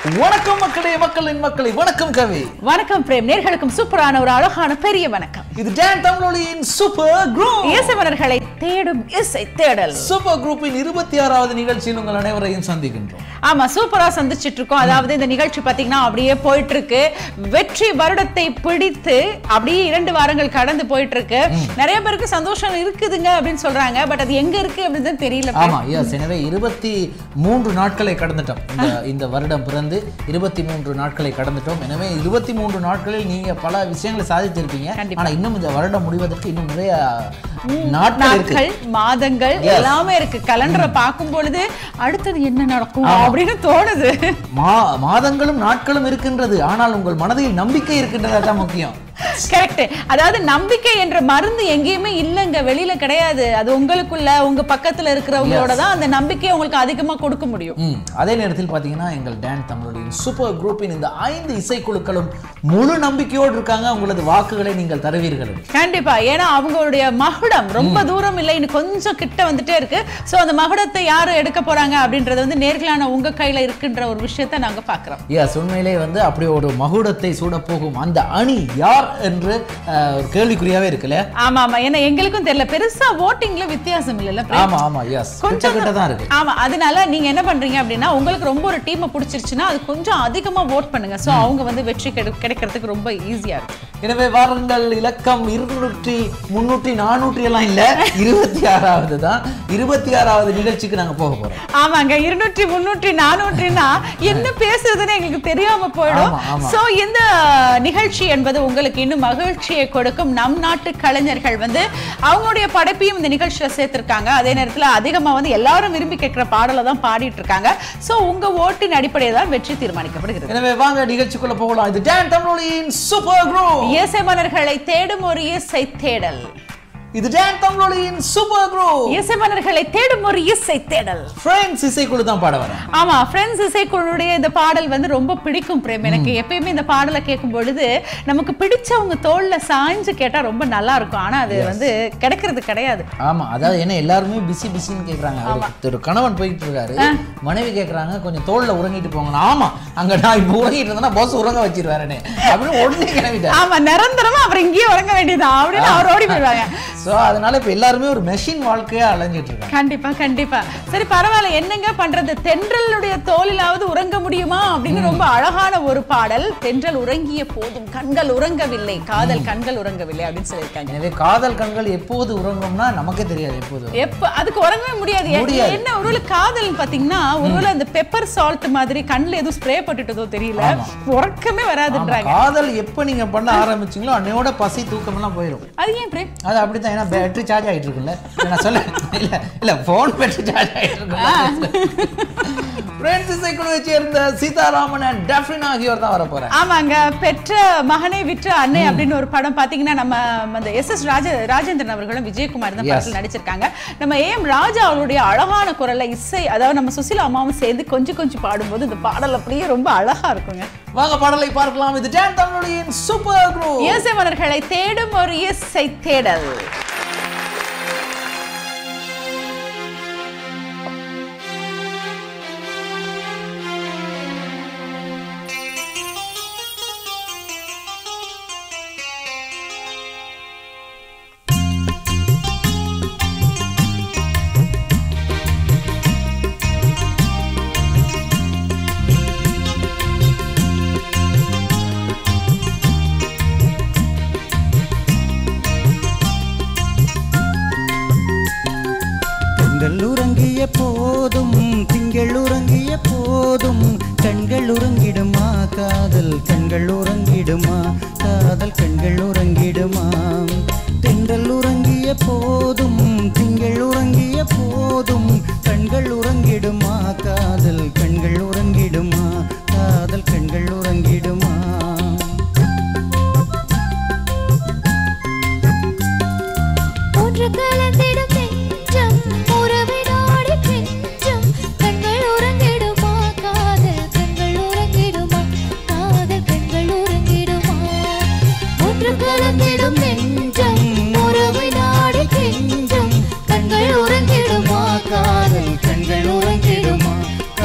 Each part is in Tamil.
வணக்கம் மக்களே மக்களின் மக்களை வணக்கம் கவி வணக்கம் பிரேம் நேர்களுக்கும் சூப்பரான ஒரு அழகான பெரிய வணக்கம் இது டான் தமிழொலியின் சூப்பர் குரூப் இயேசுவனர்களை தேடும் இசை தேடல் சூப்பர் குரூப்பின் இருபத்தி ஆறாவது நிகழ்ச்சியில் உங்கள் அனைவரையும் சந்திக்கின்றோம் ஆமா சூப்பரா சந்திச்சிட்டு இருக்கோம் அதாவது இந்த நிகழ்ச்சி பாத்தீங்கன்னா அப்படியே போயிட்டு இருக்கு வெற்றி வருடத்தை பிடித்து அப்படியே இரண்டு வாரங்கள் கடந்து போயிட்டு இருக்கு நிறைய பேருக்கு சந்தோஷம் இருக்குதுங்க அப்படின்னு சொல்றாங்க பட் அது எங்க இருக்கு அப்படின்னு தான் தெரியல ஆமா எஸ் எனவே இருபத்தி மூன்று நாட்களை கடந்துட்டோம் இந்த இந்த வருடம் பிறந்து இருபத்தி மூன்று நாட்களை கடந்துட்டோம் எனவே இருபத்தி மூன்று நாட்களில் நீங்க பல விஷயங்களை சாதிச்சிருப்பீங்க கண்டிப்பா. ஆனா இன்னும் இந்த வருடம் முடிவதற்கு இன்னும் நிறைய நாட்கள் இருக்கு நாட்கள் மாதங்கள் Yes. எல்லாமே இருக்கு கலண்டரை பார்க்கும் பொழுது அடுத்தது என்ன நடக்கும் அப்படின்னு தோணுது மா மாதங்களும் நாட்களும் இருக்கின்றது ஆனால் உங்கள் மனதில் நம்பிக்கை இருக்கின்றதா தான் முக்கியம் கரெக்ட் அதாவது நம்பிக்கை என்ற மருந்து எங்கேயுமே இல்லைங்க வெளியில கிடையாது அது உங்களுக்குள்ள உங்க பக்கத்துல இருக்கிறவங்களோட தான் அந்த நம்பிக்கையை உங்களுக்கு அதிகமா கொடுக்க முடியும் ம் அதே நேரத்தில் பார்த்தீங்கன்னா எங்கள் டான் தமிழுடைய சூப்பர் குரூப்பின் இந்த ஐந்து இசைக்குழுக்களும் முழு நம்பிக்கையோடு இருக்காங்க உங்களது வாக்குகளை நீங்கள் தருவீர்கள் கண்டிப்பா ஏன்னா அவங்களுடைய மகுடம் ரொம்ப தூரம் இல்லை இன்னும் கொஞ்சம் கிட்ட வந்துட்டே இருக்கு சோ அந்த மகுடத்தை யாரு எடுக்க போறாங்க அப்படின்றது வந்து நேர்களான உங்க கையில இருக்குன்ற ஒரு விஷயத்த நாங்க பாக்குறோம் எஸ் உண்மையிலே வந்து அப்படி ஒரு மகுடத்தை சூட போகும் அந்த அணி யார் என்று அஹ், ஒரு கேள்விக்குறியாவே இருக்குல்ல ஆமா ஆமா ஏன்னா எங்களுக்கும் தெரியல பெருசா ஓட்டிங்ல வித்தியாசம் இல்லைல்ல ஆமா ஆமா எஸ் கொஞ்சம் கிட்ட தான் இருக்கு ஆமா அதனால நீங்க என்ன பண்றீங்க அப்படின்னா உங்களுக்கு ரொம்ப ஒரு டீமை பிடிச்சிருச்சுன்னா அது கொஞ்சம் அதிகமா ஓட் பண்ணுங்க சோ அவங்க வந்து வெற்றி கிடை- கிடைக்கிறதுக்கு ரொம்ப ஈஸியா இருக்கும் எனவே வாருங்கள் இலக்கம் இருநூற்றி முன்னூற்றி நானூற்றி எல்லாம் இல்ல இருபத்தி ஆறாவது தான் இருபத்தி ஆறாவது நிகழ்ச்சிக்கு நாங்க போக போறோம் ஆமாங்க இருநூற்றி முன்னூற்றி நானூற்றினா என்ன பேசுறதுன்னு எங்களுக்கு தெரியாம போயிடும் ஆமா, ஆமா. சோ இந்த நிகழ்ச்சி என்பது உங்களுக்கு இன்னும் மகிழ்ச்சியை கொடுக்கும் நம் நாட்டு கலைஞர்கள் வந்து அவங்களுடைய படைப்பையும் இந்த நிகழ்ச்சியில சேர்த்திருக்காங்க அதே நேரத்துல அதிகமா வந்து எல்லாரும் விரும்பி கேட்கிற பாடலை தான் பாடிட்டு இருக்காங்க சோ உங்க ஓட்டின் அடிப்படையில் தான் வெற்றி தீர்மானிக்கப்படுகிறது எனவே வாங்க நிகழ்ச்சிக்குள்ள போகலாம் இது டான் தமிழொலியின் சூப்பர் குரூப் இயேசை மன்னர்களை தேடும் ஒரு இசை தேடல் இது டான் தமிழொலியின் சூப்பர் குரூப் இசை மன்னர்களை தேடும் ஒரு இசை தேடல் ஃப்ரெண்ட்ஸ் இசைக்குழு தான் பாட வரேன் ஆமா ஃப்ரெண்ட்ஸ் இசைக்குழுடைய இந்த பாடல் வந்து ரொம்ப பிடிக்கும் பிரேம் எனக்கு எப்பயுமே இந்த பாடலை கேட்கும் பொழுது நமக்கு பிடிச்சவங்க தோல்ல சாய்ஞ்சு கேட்டா ரொம்ப நல்லா இருக்கும் ஆனா அது வந்து கிடைக்கிறது கிடையாது ஆமா அதாவது என்ன எல்லாருமே பிஸி பிஸின்னு கேக்குறாங்க ஒரு- ஒரு கணவன் போயிட்டு இருக்காரு மனைவி கேக்குறாங்க கொஞ்சம் தோல்ல உறங்கிட்டு போங்க ஆமா அங்க நான் இப்ப உறங்கிட்டு இருந்தேன்னா பாஸ் உறங்க வச்சிருவாருன்னு அப்படின்னு உடனே கிளம்பிட்டாரு ஆமா நிரந்தரமா அப்புறம் இங்கேயே உறங்க வேண்டியதான் அப்படின்னு அவர் ஓடி போயிடுவாங்க சோ அதனால இப்ப எல்லாருமே ஒரு மெஷின் வாழ்க்கையா அலைஞ்சிட்டு இருக்காங்க கண்டிப்பா கண்டிப்பா சரி பரவாயில்ல என்னங்க பண்றது தென்றலுடைய தோலிலாவது உறங்க முடியுமா அப்படின்னு ரொம்ப அழகான ஒரு பாடல் தென்றல் உறங்கிய போதும் கண்கள் உறங்கவில்லை காதல் கண்கள் உறங்கவில்லை அப்படின்னு சொல்லியிருக்காங்க எனவே காதல் கண்கள் எப்போது உறங்கும்னா நமக்கே தெரியாது எப்போது எப்ப அதுக்கு உறங்கவே முடியாது எ- முடியாது. என்ன ஒருவேளை காதல் பாத்தீங்கன்னா ஒருவேளை அந்த பெப்பர் சால்ட் மாதிரி கண்ணுல எதுவும் ஸ்ப்ரே போட்டுட்டதோ தெரியல உறக்கமே ஆமா, வராதுன்றாங்க காதல் எப்ப நீங்க பண்ண ஆரம்பிச்சீங்களோ அன்னையோட பசி தூக்கம் எல்லாம் போயிடும் அது ஏன் பிரேம் அது அப்படித்தான் ஏன்னா பேட்டரி சார்ஜ் ஆயிட்டு இருக்குல்ல இல்ல, நான் சொல்ல இல்ல இல்ல போன் பேட்டரி சார்ஜ் ஆயிட்டு இருக்குல்ல ஃப்ரெண்ட்ஸ் இசைக்குழுவை சேர்ந்த சீதாராமன் அண்ட் டெஃப்ரின் ஆகியோர் தான் வர போறேன் ஆமாங்க பெற்ற மகனை விற்ற அன்னை அப்படின்னு ஒரு படம் பாத்தீங்கன்னா நம்ம அந்த எஸ் எஸ் ராஜ ராஜேந்திரன் அவர்களும் விஜயகுமார் தான் Yes. படத்தில் நடிச்சிருக்காங்க நம்ம ஏஎம் ராஜா அவருடைய அழகான குரல்ல இசை அதாவது நம்ம சுசிலா அம்மாவும் சேர்ந்து கொஞ்சம் கொஞ்சம் பாடும்போது இந்த பாடல் அப்படியே ரொம்ப அழகா இருக்குங்க வாங்க பாடலை பார்க்கலாம் இது டான் தமிழொலியின் சூப்பர் குரூப் இயேசை மலர்களை தேடும் ஒரு இசை தேடல் கண்கள் உறங்கிய போதும் திங்கள் உறங்கிய போதும் கண்கள் உறங்கிடுமா காதல் கண்கள் உறங்கிடுமா காதல் கண்கள் உறங்கிடுமா தென்றல் உறங்கிய போதும் திங்கள் உறங்கிய போதும் கண்கள் உறங்கிடுமா காதல் கண்கள் உறங்கிடுமா காதல் கண்கள் உறங்கிடுமா ஒன்று கலந்திடும் நெஞ்சம் உறவினோடு கெஞ்சம் கண்கள் உறங்கிடுமா காதல் கண்கள் உறங்கிடுமா காதல் கண்கள் உறங்கிடுமா ஒன்று கலந்திடும் நெஞ்சம் உறவினோடு கெஞ்சம் கண்கள் உறங்கிடுமா காதல் கண்கள் உறங்கிடுமா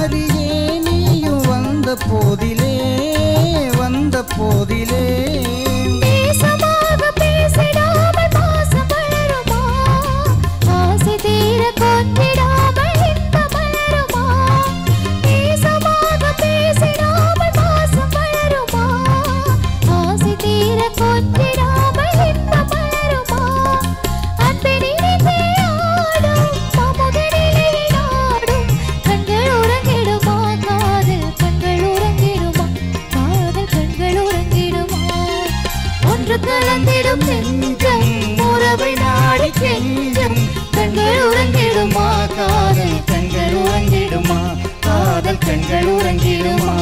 மாதிரியே நீயும் வந்த போதிலே வந்த போதிலே நேசமாக பேசிடாமல் பாசம் வளருமா ஆசை தீர கொன்றிடாமல் இன்பம் வளருமா நேசமாக பேசிடாமல் பாசம் வளருமா ஆசை தீர கொன்றிடாமல் இன்பம் வளருமா அன்பை நினைத்தே ஆடும் அமுதனிலே நாடும் கண்கள் உறங்கிடுமா காதல் கண்கள் உறங்கிடுமா காதல் கண்கள் உறங்கிடுமா ஒன்று கலந்திடும் நெஞ்சம் உறவை நாடி கெஞ்சும் கண்கள் உறங்கிடுமா காதல் கண்கள் உறங்கிடுமா காதல் கண்கள் உறங்கிடுமா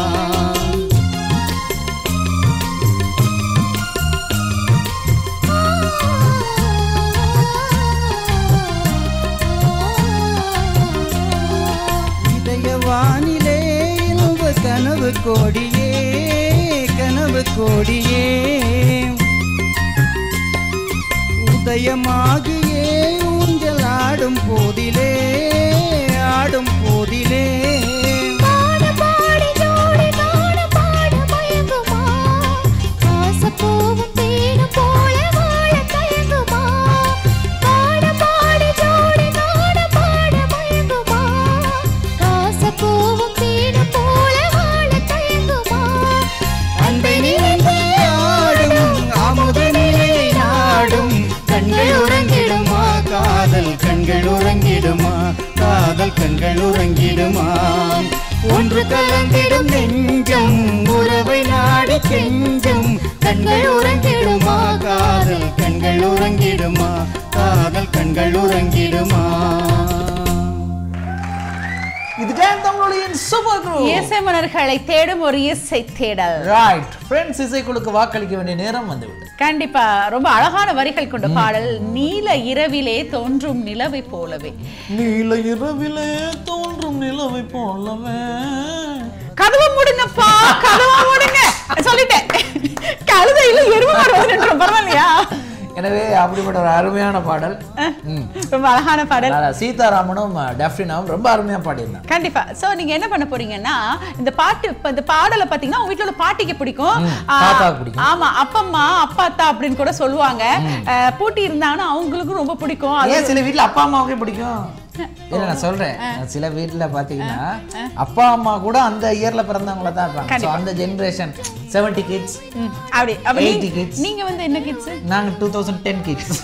இதய வானிலே இன்ப கனவு கோடியே கனவு கோடியே உதயமாகியே ஊஞ்சல் ஆடும் போதிலே ஆடும் போதிலே பாட பாடி ஜோடி நாட பாட மயங்குமா ஆசப்பூவும் தேனும் போல வாழ தயங்குமா பாட பாடி ஜோடி நாட பாட மயங்குமா ஆசப்பூவும் தேனும் போல வாழ தயங்குமா அன்பை நினைந்து ஆடும் அமுத நிலை நாடும் கண்கள் உறங்கிடுமா காதல் கண்கள் உறங்கிடுமா காதல் கண்கள் உறங்கிடுமா ஒன்று கலந்திடும் நெஞ்சம் உறவை நாடி கெஞ்சும் கண்கள் உறங்கிடுமா காதல் கண்கள் உறங்கிடுமா காதல் கண்கள் உறங்கிடுமா இதுதான் தமிழொலியின் சூப்பர் குரூப் இசைமணர்களை தேடும் ஒரு இசை தேடல் ரைட் ஃப்ரெண்ட்ஸ் இசைக்குழுக்கு வாக்களிக்க வேண்டிய நேரம் வந்துவிட்டது கண்டிப்பா ரொம்ப அழகான வரிகள் கொண்ட பாடல் நீல இரவிலே தோன்றும் நிலவை போலவே நீல இரவிலே தோன்றும் நிலவை போலவே கதவை மூடுங்கப்பா கதவை மூடுங்க சொல்லிட்டேன் கழுதையில எருமை மாடு வந்து நின்றோம் பரவாயில்லையா எனவே அப்படிப்பட்ட ஒரு அருமையான பாடல் ம். ரொம்ப அழகான பாடல் அதனால சீதாராமனும் டெஃப்ரினாவும் ரொம்ப அருமையா பாடியிருந்தாங்க கண்டிப்பா சோ நீங்க என்ன பண்ண போறீங்கன்னா இந்த பாட்டு இப்ப இந்த பாடலை பாத்தீங்கன்னா உங்க வீட்டுல உள்ள பாட்டிக்கு பிடிக்கும் ம், ஆ, தாத்தாவுக்கு பிடிக்கும். ஆமா அப்பம்மா அப்பா அத்தா அப்படின்னு கூட சொல்லுவாங்க அஹ், பூட்டி இருந்தாங்கன்னா அவங்களுக்கும் ரொம்ப பிடிக்கும் அது ஏன் சில வீட்ல அப்பா அம்மாவுக்கே பிடிக்கும் இல்ல நான் சொல்றேன் சில வீட்ல பாத்தீங்கன்னா அப்பா அம்மா கூட அந்த இயர்ல பிறந்தவங்கள தான் இருப்பாங்க So, அந்த ஜெனரேஷன் 70 கிட்ஸ் ம், அப்படி அப்ப 80 நீங்க- kids. நீங்க வந்து என்ன கிட்ஸ் நாங்க two thousand ten kids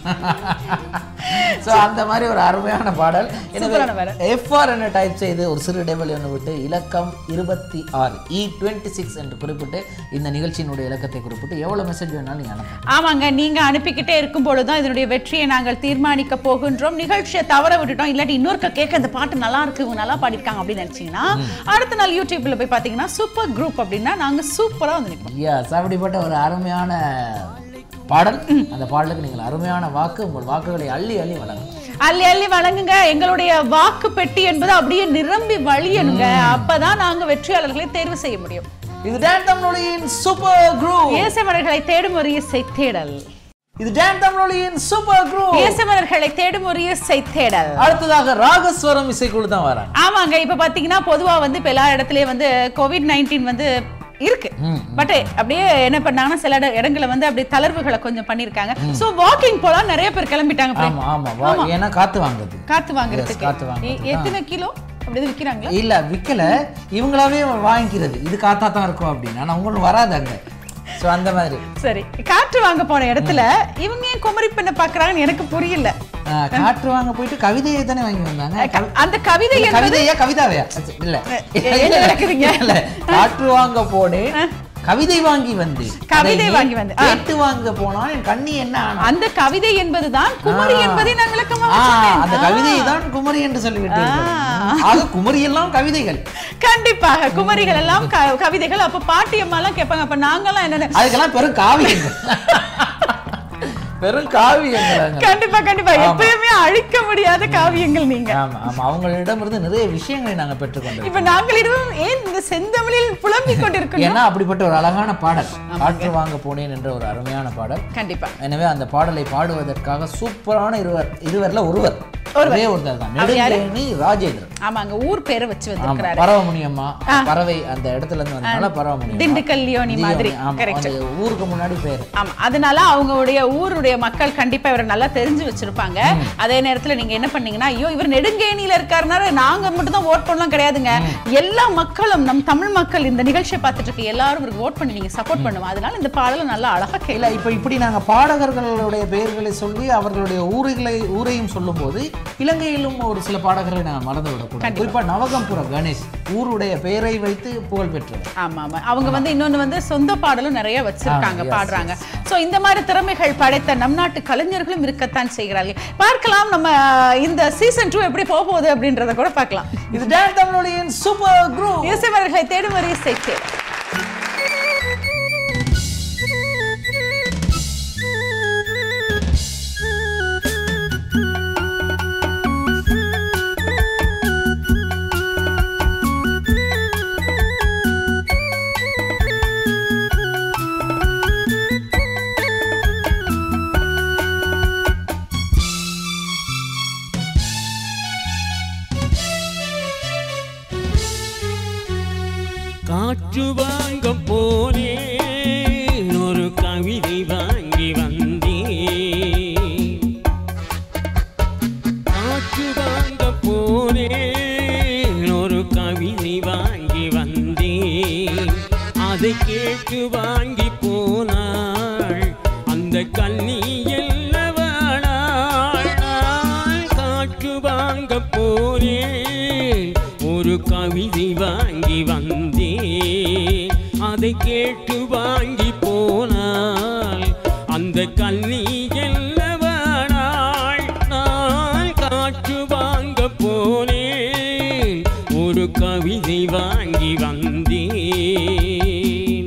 so அந்த மாதிரி ஒரு அருமையான பாடல் சூப்பரான பாடல். எஃப்ஆர் என டைப் செய்து ஒரு சிறு இடைவெளி ஒன்று விட்டு இலக்கம் இருபத்தி ஆறு இ டுவெண்ட்டி சிக்ஸ் என்று குறிப்பிட்டு இந்த நிகழ்ச்சியினுடைய இலக்கத்தை குறிப்பிட்டு எவ்வளவு மெசேஜ் வேணாலும் நீங்க அனுப்பலாம் ஆமாங்க நீங்க அனுப்பிக்கிட்டே இருக்கும் பொழுதுதான் இதனுடைய வெற்றியை நாங்கள் தீர்மானிக்க போகின்றோம் நிகழ்ச்சியை தவற விட்டுட்டோம் இல்லாட்டி இன்னொருக்க கேட்க இந்த பாட்டு நல்லா இருக்கு இவங்க நல்லா பாடிருக்காங்க அப்படின்னு நினைச்சீங்கன்னா அடுத்த நாள் யூடியூப்ல போய் பாத்தீங்கன்னா சூப்பர் குரூப் அப்படின்னா நாங்க சூப்பரா வந்து நிற்போம் எஸ் அப்படிப்பட்ட ஒரு அருமையான பாடல் அந்த பாடலுக்கு நீங்கள் அருமையான வாக்கு உங்கள் வாக்குகளை அள்ளி அள்ளி வழங்கணும் அள்ளி அள்ளி வழங்குங்க எங்களுடைய வாக்கு பெட்டி என்பது அப்படியே நிரம்பி வழியணுங்க அப்பதான் நாங்க வெற்றியாளர்களை தேர்வு செய்ய முடியும் இது டான் தமிழொலியின் சூப்பர் குரூப் இயேசமலர்களை தேடும் ஒரு இசை தேடல் இது டான் தமிழொலியின் சூப்பர் குரூப் இயேசமலர்களை தேடும் ஒரு இசை தேடல் அடுத்ததாக ராகஸ்வரம் இசைக்குழு தான் வராங்க ஆமாங்க இப்ப பாத்தீங்கன்னா பொதுவா வந்து இப்ப எல்லா இடத்துலயும் வந்து கோவிட் நைன்டீன் வந்து இருக்கு பட் அப்படியே என்ன பண்ணாங்கன்னா சில இட- இடங்கள்ல வந்து அப்படியே தளர்வுகளை கொஞ்சம் பண்ணிருக்காங்க சோ வாக்கிங் போலாம் நிறைய பேர் கிளம்பிட்டாங்க போய். ஆமா ஆமா வா- ஏன்னா காத்து வாங்குது காத்து வாங்குறதுக்கு காத்து வாங்குறதுக்கு எ- எத்தனை கிலோ அப்படி எதுவும் விக்கிறாங்களா இல்ல விக்கல இவங்களாவே வாங்கிக்கிறது இது காத்தா தான் இருக்கும் அப்படின்னு ஆனா உங்களுக்கு வராது அங்க ஸோ அந்த மாதிரி சரி காற்று வாங்க போன இடத்துல இவங்க ஏன் குமரி பெண்ணை பாக்குறாங்கன்னு எனக்கு புரியல ஆ, காற்று வாங்க போயிட்டு கவிதையை தானே வாங்கி வந்தாங்க கவி- அந்த கவிதை இல்ல, என்பது கவிதையா கவிதாவையா இல்ல என்ன நடக்குதுங்க? இல்ல காற்று வாங்க போனேன் கவிதை வாங்கி வந்து கவிதை அதை வாங்கி வந்து, ஆ. கேட்டு வாங்க போனா என் கண்ணி என்ன ஆனா அந்த கவிதை என்பதுதான் குமரி ஆ. என்பதை நான் விளக்கமா ஆ, சொன்னேன். அந்த ஆ. கவிதையை தான் குமரி என்று சொல்லிவிட்டு ஆ. ஆக குமரி எல்லாம் கவிதைகள் கண்டிப்பாக குமரிகள் எல்லாம் க- கவிதைகள் அப்ப பாட்டி அம்மா எல்லாம் கேட்பாங்க அப்ப நாங்கெல்லாம் என்னென்ன அதுக்கெல்லாம் பெரும் காவியங்கள் பெரும் காவியங்கள் அங்க. கண்டிப்பா கண்டிப்பா எப்பயுமே அழிக்க முடியாத காவியங்கள் நீங்க ஆமா ஆமா அவங்களிடமிருந்து நிறைய விஷயங்களை நாங்க பெற்றுக்கொண்டோம் இப்ப நாங்கள் இருவரும் ஏன் இந்த செந்தமிழில் புலம்பிக் கொண்டிருக்கோம் ஏன்னா அப்படிப்பட்ட ஒரு அழகான பாடல் காற்று வாங்க போனேன் என்ற ஒரு அருமையான பாடல் கண்டிப்பா எனவே அந்த பாடலை பாடுவதற்காக சூப்பரான இருவர் இருவர்ல ஒருவர் ஒருவர். ஒரே ஒருத்தர் தான் அவர் யாரு? நெடுங்கேணி ராஜேந்திரன் ஆமாங்க ஊர் பேரை வச்சு ஆமா வந்திருக்கிறாரு பரவமுனியம்மா பறவை அந்த இடத்துல இருந்து வந்தனால பரவமுனியம்மா திண்டுக்கல் லியோனி மாதிரி ஆமா கரெக்ட் அந்த ஊருக்கு முன்னாடி பேரு ஆமா அதனால அவங்களுடைய ஊருடைய மக்கள் கண்டிப்பா இவரை நல்லா தெரிஞ்சு வச்சிருப்பாங்க அதே நேரத்துல நீங்க என்ன பண்ணீங்கன்னா ஐயோ இவர் நெடுங்கேணியில இருக்காருனால நாங்க மட்டும் தான் ஓட் பண்ணலாம் கிடையாதுங்க எல்லா மக்களும் நம் தமிழ் மக்கள் இந்த நிகழ்ச்சியை பார்த்துட்டு இருக்க எல்லாரும் இவருக்கு ஓட் பண்ணி நீங்க சப்போர்ட் பண்ணுவோம் அதனால இந்த பாடலை நல்லா அழகா இல்ல கேட்கல இப்ப இப்படி நாங்க பாடகர்களுடைய பெயர்களை சொல்லி அவர்களுடைய ஊர்களை ஊரையும் சொல்லும்போது இலங்கையிலும் ஒரு சில பாடகர்களை நாங்க மறந்து விடக்கூடாது குறிப்பா நவகம்புர கணேஷ் ஊருடைய பெயரை வைத்து புகழ் பெற்றவர் ஆமா ஆமா அவங்க வந்து இன்னொன்னு வந்து சொந்த பாடலும் நிறைய வச்சிருக்காங்க ஆ, yes, பாடுறாங்க சோ இந்த மாதிரி திறமைகள் படைத்த நம் நாட்டு கலைஞர்களும் இருக்கத்தான் செய்கிறார்கள் பார்க்கலாம் நம்ம இந்த சீசன் டூ எப்படி போக போகுது அப்படின்றத கூட பார்க்கலாம் இது டான் தமிழொலியின் சூப்பர் குரூப் இசைவர்களை தேடும் வரை சேர்த்து காற்று வாங்க போனேன் ஒரு கவிதை வாங்கி வந்தேன் காற்று வாங்க போனேன் ஒரு கவிதை வாங்கி வந்தேன் அதை கேட்டு வாங்கி போனாள் அந்த கண்ணி எல்லவாளாள் காற்று வாங்க போனேன் ஒரு கவிதை வாங்கி வந்தேன் அதை கேட்டு வாங்கி போனால் அந்த கண்ணி எல்லவாளாள் நான் காற்று வாங்க போனேன் ஒரு கவிதை வாங்கி வந்தேன்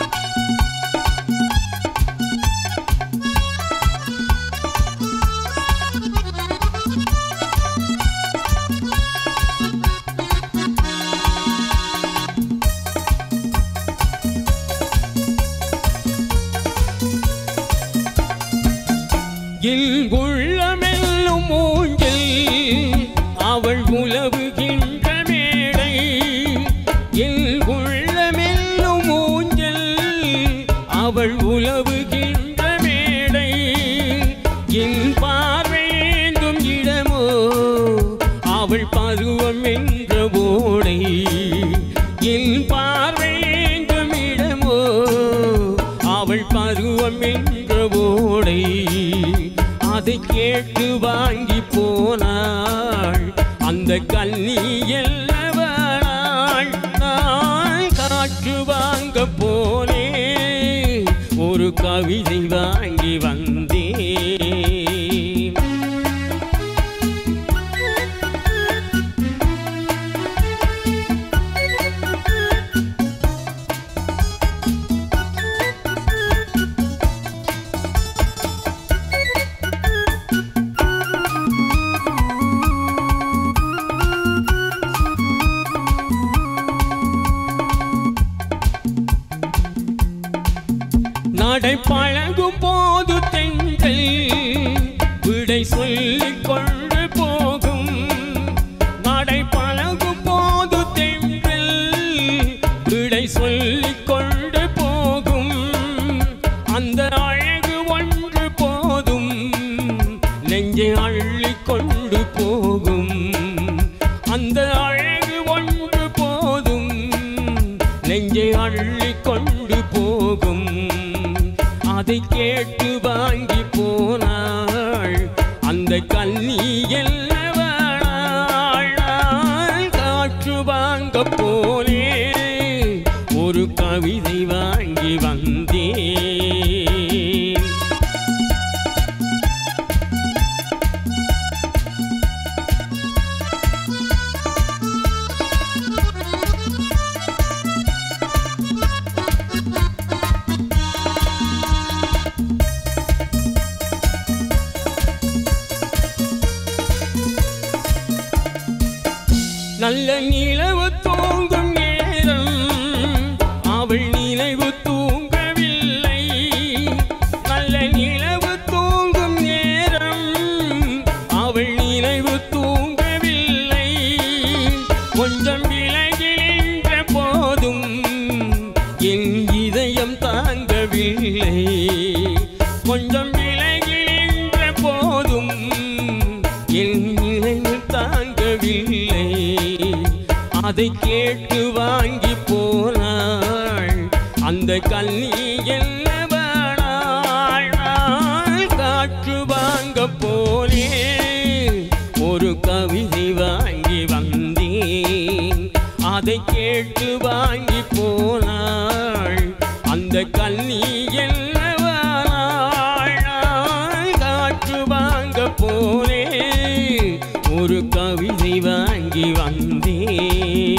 என் உள்ளமெல்லும் மூங்கில் அவள் உலவுகின்ற மேடை என் உள்ளமெல்லும் மூங்கில் அவள் உலவுகின்ற மேடை என் பார்வையேந்தும் இடமோ அவள் பருவம் என்ற ஓடை என் பார்வையேந்தும் இடமோ அவள் பருவம் என்ற ஓடை அதை கேட்டு வாங்கி போனாள் அந்த கண்ணி எல்லவனாள் நான் காற்று வாங்க போனேன் ஒரு கவிதை வாங்கி வந்தேன் நடை பழகும் போது தெங்கள் விடை சொல்லிக் கொண்டு போகும் நடை பழகும் போது தெங்கள் விடை சொல்லிக் கொண்டு போகும் அந்த அழகு ஒன்று போதும் நெஞ்சை அள்ளிக் கொண்டு போகும் அந்த அழகு ஒன்று போதும் நெஞ்சை அள்ளிக் கொண்டு போகும் அதை கேட்டு வாங்கி போனாள் அந்த கண்ணி எல்லவாள் காற்று வாங்க போனே ஒரு கவிதை வாங்கி வந்தேன் நல்ல நிலவு தூங்கும் நேரம் அவள் நினைவு தூங்கவில்லை நல்ல நிலவு தூங்கும் நேரம் அவள் நினைவு தாங்கவில்லை கொஞ்சம் விலகின்ற போதும் என் நிலைவு தாங்கவில்லை அதை கேட்டு வாங்கி போனாள் அந்த கல்வி என்னவானாள் நான் காற்று வாங்க போனேன் ஒரு கவிதை வாங்கி வந்தேன் அதை கேட்டு வாங்கி போனாள் அந்த கல்வி என்னவானாள் நான் காற்று வாங்க போனேன் ஒரு கவிதை வாங்கி வந்தேன்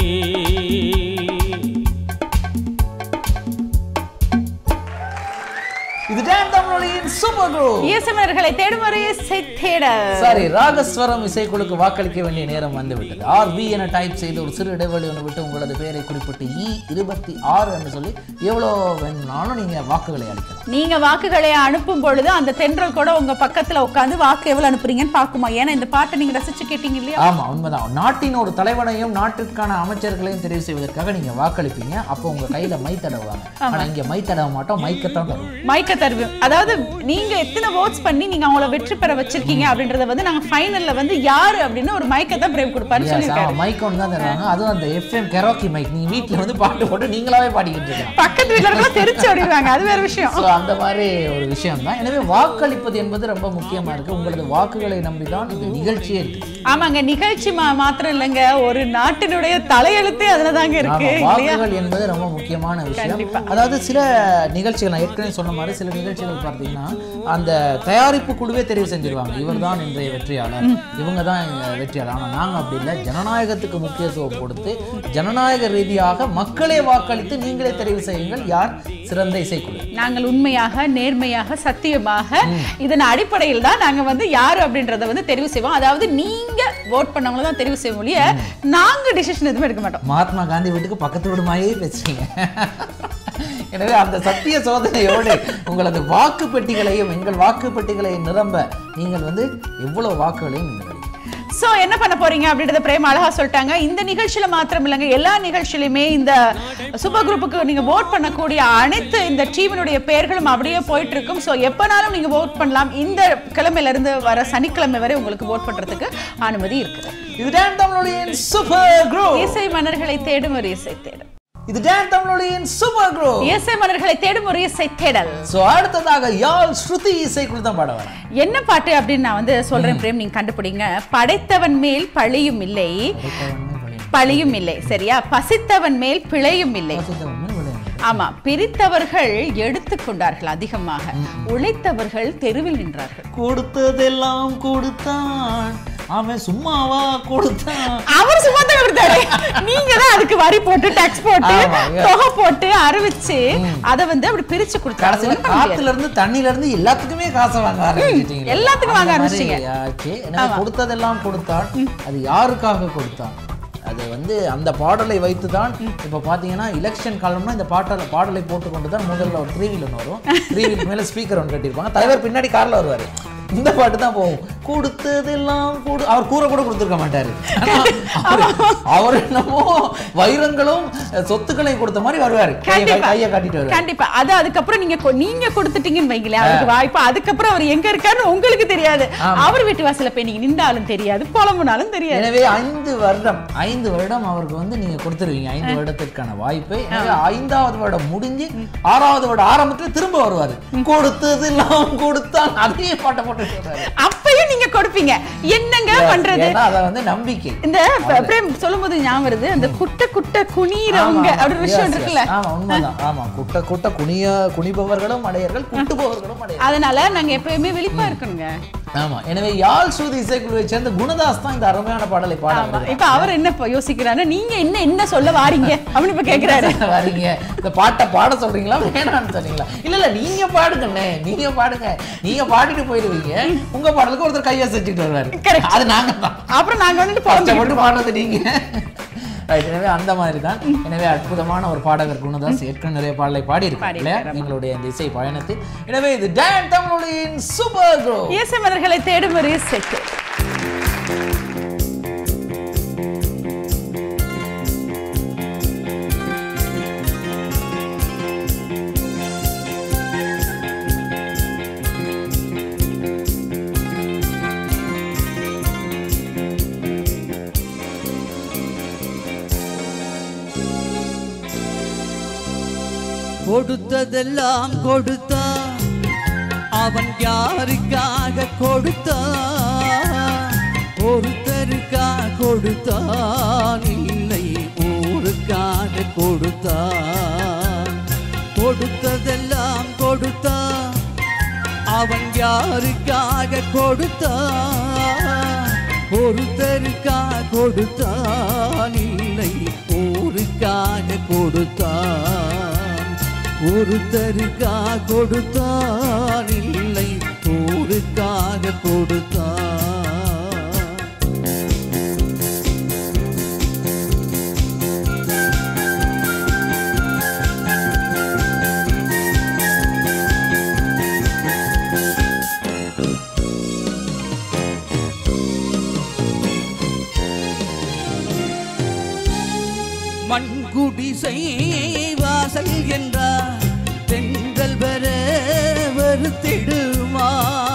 இது டான் தமிழொலியின் சூப்பர் குரூப் இயேசுமர்களை தேடும் ஒரு இசை தேடல் சரி ராகஸ்வரம் இசைக்குழுக்கு வாக்களிக்க வேண்டிய நேரம் வந்துவிட்டது ஆர் வி என டைப் செய்து ஒரு சிறு இடைவெளி ஒன்று விட்டு உங்களது பெயரை குறிப்பிட்டு இ இருபத்தி ஆறு என்று சொல்லி எவ்வளோ வேணும்னாலும் நீங்க வாக்குகளை அளிக்கலாம் நீங்க வாக்குகளை அனுப்பும் பொழுது அந்த தென்றல் கூட உங்க பக்கத்துல உட்கார்ந்து வாக்கு எவ்வளவு அனுப்புறீங்கன்னு பாக்குமா ஏன்னா இந்த பாட்டை நீங்க ரசிச்சு கேட்டீங்க இல்லையா ஆமா உண்மைதான் நாட்டின் ஒரு தலைவனையும் நாட்டிற்கான அமைச்சர்களையும் தெரிவு செய்வதற்காக நீங்க வாக்களிப்பீங்க அப்போ உங்க கையில மை தடவுவாங்க ஆனா இங்க மை தடவ மாட்டோம் மைக்கத்தான் தருவோம் மைக்க தருவோம் அதாவது நீங்க எத்தனை votes பண்ணி நீங்க அவங்கள வெற்றி பெற வச்சிருக்கீங்க அப்படின்றத வந்து நாங்க ஃபைனல்ல வந்து யாரு அப்படின்னு ஒரு மைக்க தான் பிரேம் கொடுப்பாருன்னு சொல்லியிருக்காரு மைக் ஒன்று தான் தருவாங்க அதுவும் அந்த எஃப்எம் கெரோக்கி மைக் நீங்க வீட்ல வந்து பாட்டு போட்டு நீங்களாவே பாடிக்கிட்டு இருக்கலாம் பக்கத்து வீட்டுல இருக்க தெரிச்சு ஓடிடுவாங்க அது வேற விஷயம் ஸோ அந்த மாதிரி ஒரு விஷயம் தான் எனவே வாக்களிப்பது என்பது ரொம்ப முக்கியமா இருக்கு உங்களது வாக்குகளை நம்பி தான் இந்த நிகழ்ச்சியே இருக்கு ஆமாங்க நிகழ்ச்சி மா மாத்திரம் இல்லைங்க ஒரு நாட்டினுடைய தலையெழுத்தே அதுலதாங்க இருக்கு ஆமா, இல்லையா வாக்குகள் என்பது ரொம்ப முக்கியமான விஷயம் கண்டிப்பா. அதாவது சில நிகழ்ச்சிகள் நான் ஏற்கனவே சொன்ன மாதிரி சில நிகழ்ச்சிகள் பார்த்தீங்கன்னா அந்த தயாரிப்பு குழுவே தெரிவு செஞ்சிருவாங்க இவர் தான் இன்றைய வெற்றியாளர் இவங்க தான் இங்க வெற்றியாளர் ஆனால் நாங்கள் அப்படி இல்லை ஜனநாயகத்துக்கு முக்கியத்துவம் கொடுத்து ஜனநாயக ரீதியாக மக்களே வாக்களித்து நீங்களே தெரிவு செய்யுங்கள் யார் சிறந்த இசைக்குழு நாங்கள் உண்மையாக நேர்மையாக சத்தியமாக இதன் அடிப்படையில் தான் நாங்க வந்து யாரு அப்படின்றத வந்து தெரிவு செய்வோம் அதாவது நீங்க vote பண்ணவங்கள தான் தெரிவு செய்வோம் ஒழிய நாங்க டிசிஷன் எதுவுமே எடுக்க மாட்டோம் மகாத்மா காந்தி வீட்டுக்கு பக்கத்து வீடு மாதிரியே பேசுறீங்க எனவே அந்த சத்திய சோதனையோடு உங்களது வாக்கு பெட்டிகளையும் எங்கள் வாக்கு பெட்டிகளை நிரம்ப நீங்கள் வந்து எவ்வளவு வாக்குகளையும் நீங்கள் அளிக்கலாம். சோ என்ன பண்ண போறீங்க அப்படின்றத பிரேம் அழகா சொல்லிட்டாங்க இந்த நிகழ்ச்சியில மாத்திரம் இல்லைங்க எல்லா நிகழ்ச்சியிலுமே இந்த சூப்பர் குரூப்புக்கு நீங்க vote பண்ணக்கூடிய அனைத்து இந்த டீமினுடைய பெயர்களும் அப்படியே போயிட்டு இருக்கும் சோ எப்பனாலும் நீங்க vote பண்ணலாம் இந்த கிழமையில இருந்து வர சனிக்கிழமை வரை உங்களுக்கு vote பண்றதுக்கு அனுமதி இருக்குது இது டான் தமிழொலியின் சூப்பர் குரூப் இசை மன்னர்களை தேடும் ஒரு இசை தேடும் இது டான் தமிழொலியின் சூப்பர் குரூப் இசை மன்னர்களை தேடும் ஒரு இசை தேடல் சோ அடுத்ததாக யாழ் ஸ்ருதி இசைக்குழு தான் பாட வரேன் என்ன பாட்டு அப்படின்னு நான் வந்து சொல்றேன் பிரேம் நீங்க கண்டுபிடிங்க படைத்தவன் மேல் பழியும் இல்லை பழியும் இல்லை சரியா பசித்தவன் மேல் பிழையும் இல்லை ஆமா பிரித்தவர்கள் எடுத்துக்கொண்டார்கள் அதிகமாக உழைத்தவர்கள் தெருவில் நின்றார்கள் கொடுத்ததெல்லாம் கொடுத்தான் அவன் சும்மாவா கொடுத்தான் அவர் சும்மா தான் கொடுத்தாரு நீங்க தான் அதுக்கு வரி போட்டு டாக்ஸ் போட்டு ஆமா, yeah. தொகை போட்டு அறிவிச்சு அத வந்து அப்படி பிரிச்சு கொடுத்தாரு கடைசியில ஒண்ணும் பண்ண முடியாது. காத்துல இருந்து தண்ணில இருந்து எல்லாத்துக்குமே காசை வாங்க ஆரம்பிச்சிட்டீங்க எல்லாத்துக்கும் வாங்க ஆரம்பிச்சிட்டீங்க. ஆச்சு எனவே கொடுத்ததெல்லாம் கொடுத்தான் அது யாருக்காக கொடுத்தான் அது வந்து அந்த பாடலை வைத்து தான் இப்போ பார்த்தீங்கன்னா எலெக்ஷன் காலம்னா இந்த பாட்டலை பாடலை போட்டுக்கொண்டு தான் முதல்ல ஒரு த்ரீ வீல் ஒன்று வரும் த்ரீ வீல் மேலே ஸ்பீக்கர் ஒன்று கட்டியிருப்பாங்க தலைவர் பின்னாடி காரில் வருவார் இந்த பாட்டு தான் போகும் கொடுத்ததெல்லாம் கொடு அவர் கூரை கூட கொடுத்துருக்க மாட்டாரு ஆனா, அவரு- அவர் என்னமோ வைரங்களும் சொத்துக்களையும் கொடுத்த மாதிரி வருவார் கண்டிப்பா. கையை காட்டிட்டு வருவார் கண்டிப்பா அது அதுக்கப்புறம் நீங்க கொ- நீங்க கொடுத்துட்டீங்கன்னு வைங்களேன் அவருக்கு வாய்ப்பு அதுக்கப்புறம் அவர் எங்க இருக்காருன்னு உங்களுக்கு தெரியாது அவர் வீட்டு வாசல்ல போய் நீங்க நின்றாலும் தெரியாது புலம்புனாலும் தெரியாது எனவே ஐந்து வருடம் ஐந்து வருடம் அவருக்கு வந்து நீங்க கொடுத்துருவீங்க ஐந்து வருடத்திற்கான வாய்ப்பை எனவே ஐந்தாவது வருடம் முடிஞ்சு ஆறாவது வருடம் ஆரம்பத்துல திரும்ப வருவாரு கொடுத்ததெல்லாம் கொடுத்தான் அதே பாட்டை போட்டு சொல்றாரு. அப்பயும் நீங்க கொடுப்பீங்க என்னங்க பண்றது ஏன்னா அதை வந்து நம்பிக்கை இந்த ப- பிரேம் சொல்லும்போது ஞாபகம் வருது அந்த குட்ட குட்ட குனிறவங்க ஆமா, அப்படி ஒரு விஷயம் yes, yes. இருக்குல்ல ஆமா உண்மைதான் ஆமா குட்ட குட்ட குனிய குனிபவர்களும் அடையர்கள் குட்டுபவர்களும் அடையர்கள் அதனால நாங்க எப்பயுமே விழிப்பா இருக்கணுங்க ஆமா எனவே யாழ் சூதி இசைக்குழுவை சேர்ந்த குணதாஸ் தான் இந்த அருமையான பாடலை பாட ஆமா இப்ப அவர் என்ன இப்ப யோசிக்கிறாரு நீங்க என்ன என்ன சொல்ல வாரீங்க அப்படின்னு இப்ப கேக்குறாரு வரீங்க இந்த பாட்டை பாட சொல்றீங்களா வேணாம்னு சொன்னீங்களா இல்ல இல்ல நீங்க பாடுங்கண்ணே நீங்க பாடுங்க நீங்க பாடிட்டு போயிடுவீங்க உங்க பாடலுக்கு ஒருத்தர் கையை செஞ்சுட்டு வருவாரு Correct. அது நாங்க தான் அப்புறம் நாங்க வந்துட்டு புலம்பிக்கிட்டு கஷ்டப்பட்டு பாடுறது நீங்க Right, எனவே அந்த மாதிரி தான் எனவே அற்புதமான ஒரு பாடகர் குணதாஸ் ஏற்கனவே நிறைய பாடலை பாடி இருக்காங்க இல்லையா எங்களுடைய இந்த இசை பயணத்தில் எனவே இது டான் தமிழொலியின் சூப்பர் க்ரோ இயேசு மலர்களை தேடும் ஒரு செட்டு கொடுத்ததெல்லாம் கொடுத்தான் அவன் யாருக்காக கொடுத்தான் ஒருத்தருக்காக கொடுத்தான் இல்லை ஊருக்காக கொடுத்தான் கொடுத்ததெல்லாம் கொடுத்தான் அவன் யாருக்காக கொடுத்தான் ஒருத்தருக்காக கொடுத்தான் இல்லை ஊருக்காக கொடுத்தான் ஒருத்தருக்காக கொடுத்தான் இல்லை ஊருக்காக கொடுத்தான் மண்குடிசை வாசல் என்றார் தென்றல் வர வருத்திடுமா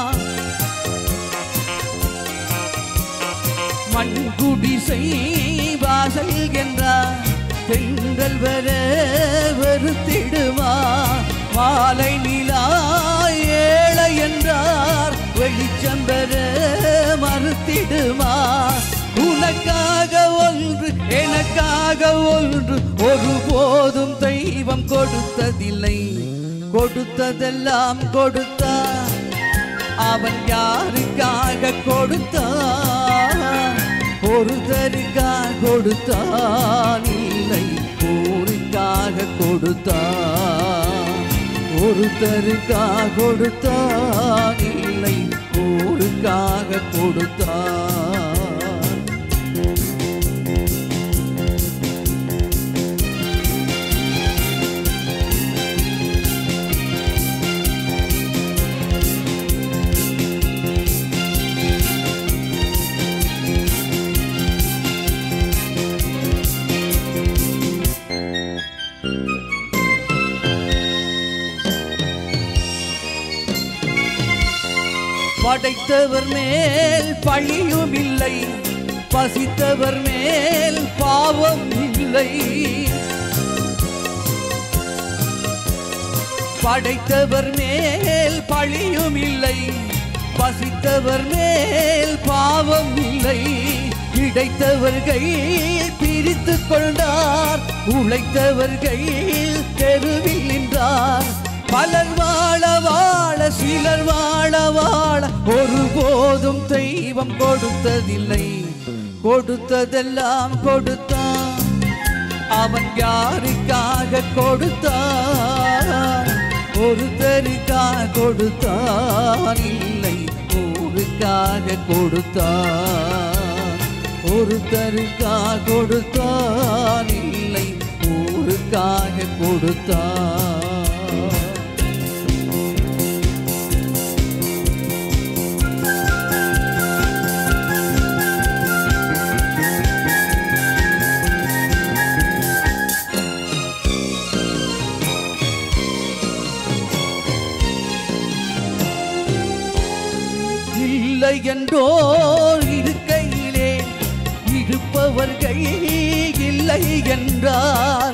மண்குடிசை வாசல் என்றார் தென்றல் வர வருத்திடுமா மாலை நிலா ஏழை என்றார் வெளிச்சம் பெற மறுத்திடுமா உனக்காக ஒன்று எனக்காக ஒன்று ஒருபோதும் தெய்வம் கொடுத்ததில்லை கொடுத்ததெல்லாம் கொடுத்தார் அவன் யாருக்காக கொடுத்தான் ஒருத்தருக்காக கொடுத்தான் இல்லை ஊருக்காக கொடுத்தான் ஒருத்தருக்காக கொடுத்தான் இல்லை ஊருக்காக கொடுத்தான் படைத்தவர் மேல் பழியும் இல்லை பசித்தவர் மேல் பாவம் இல்லை படைத்தவர் மேல் பழியும் இல்லை பசித்தவர் மேல் பாவம் இல்லை கிடைத்தவர்கள் பிரித்து கொண்டார் உழைத்தவர்கள் தெருவில் நின்றார் பலர் வாழ வாழ சிலர் வாழ வாழ ஒருபோதும் தெய்வம் கொடுத்ததில்லை கொடுத்ததெல்லாம் கொடுத்தான் அவன் யாருக்காக கொடுத்தான் ஒருத்தருக்காக கொடுத்தான் இல்லை ஊருக்காக கொடுத்தான் ஒருத்தருக்காக கொடுத்தான் இல்லை ஊருக்காக கொடுத்தான் இல்லை என்றோர் இருக்கையிலே இருப்பவர்கள் இல்லை என்றார்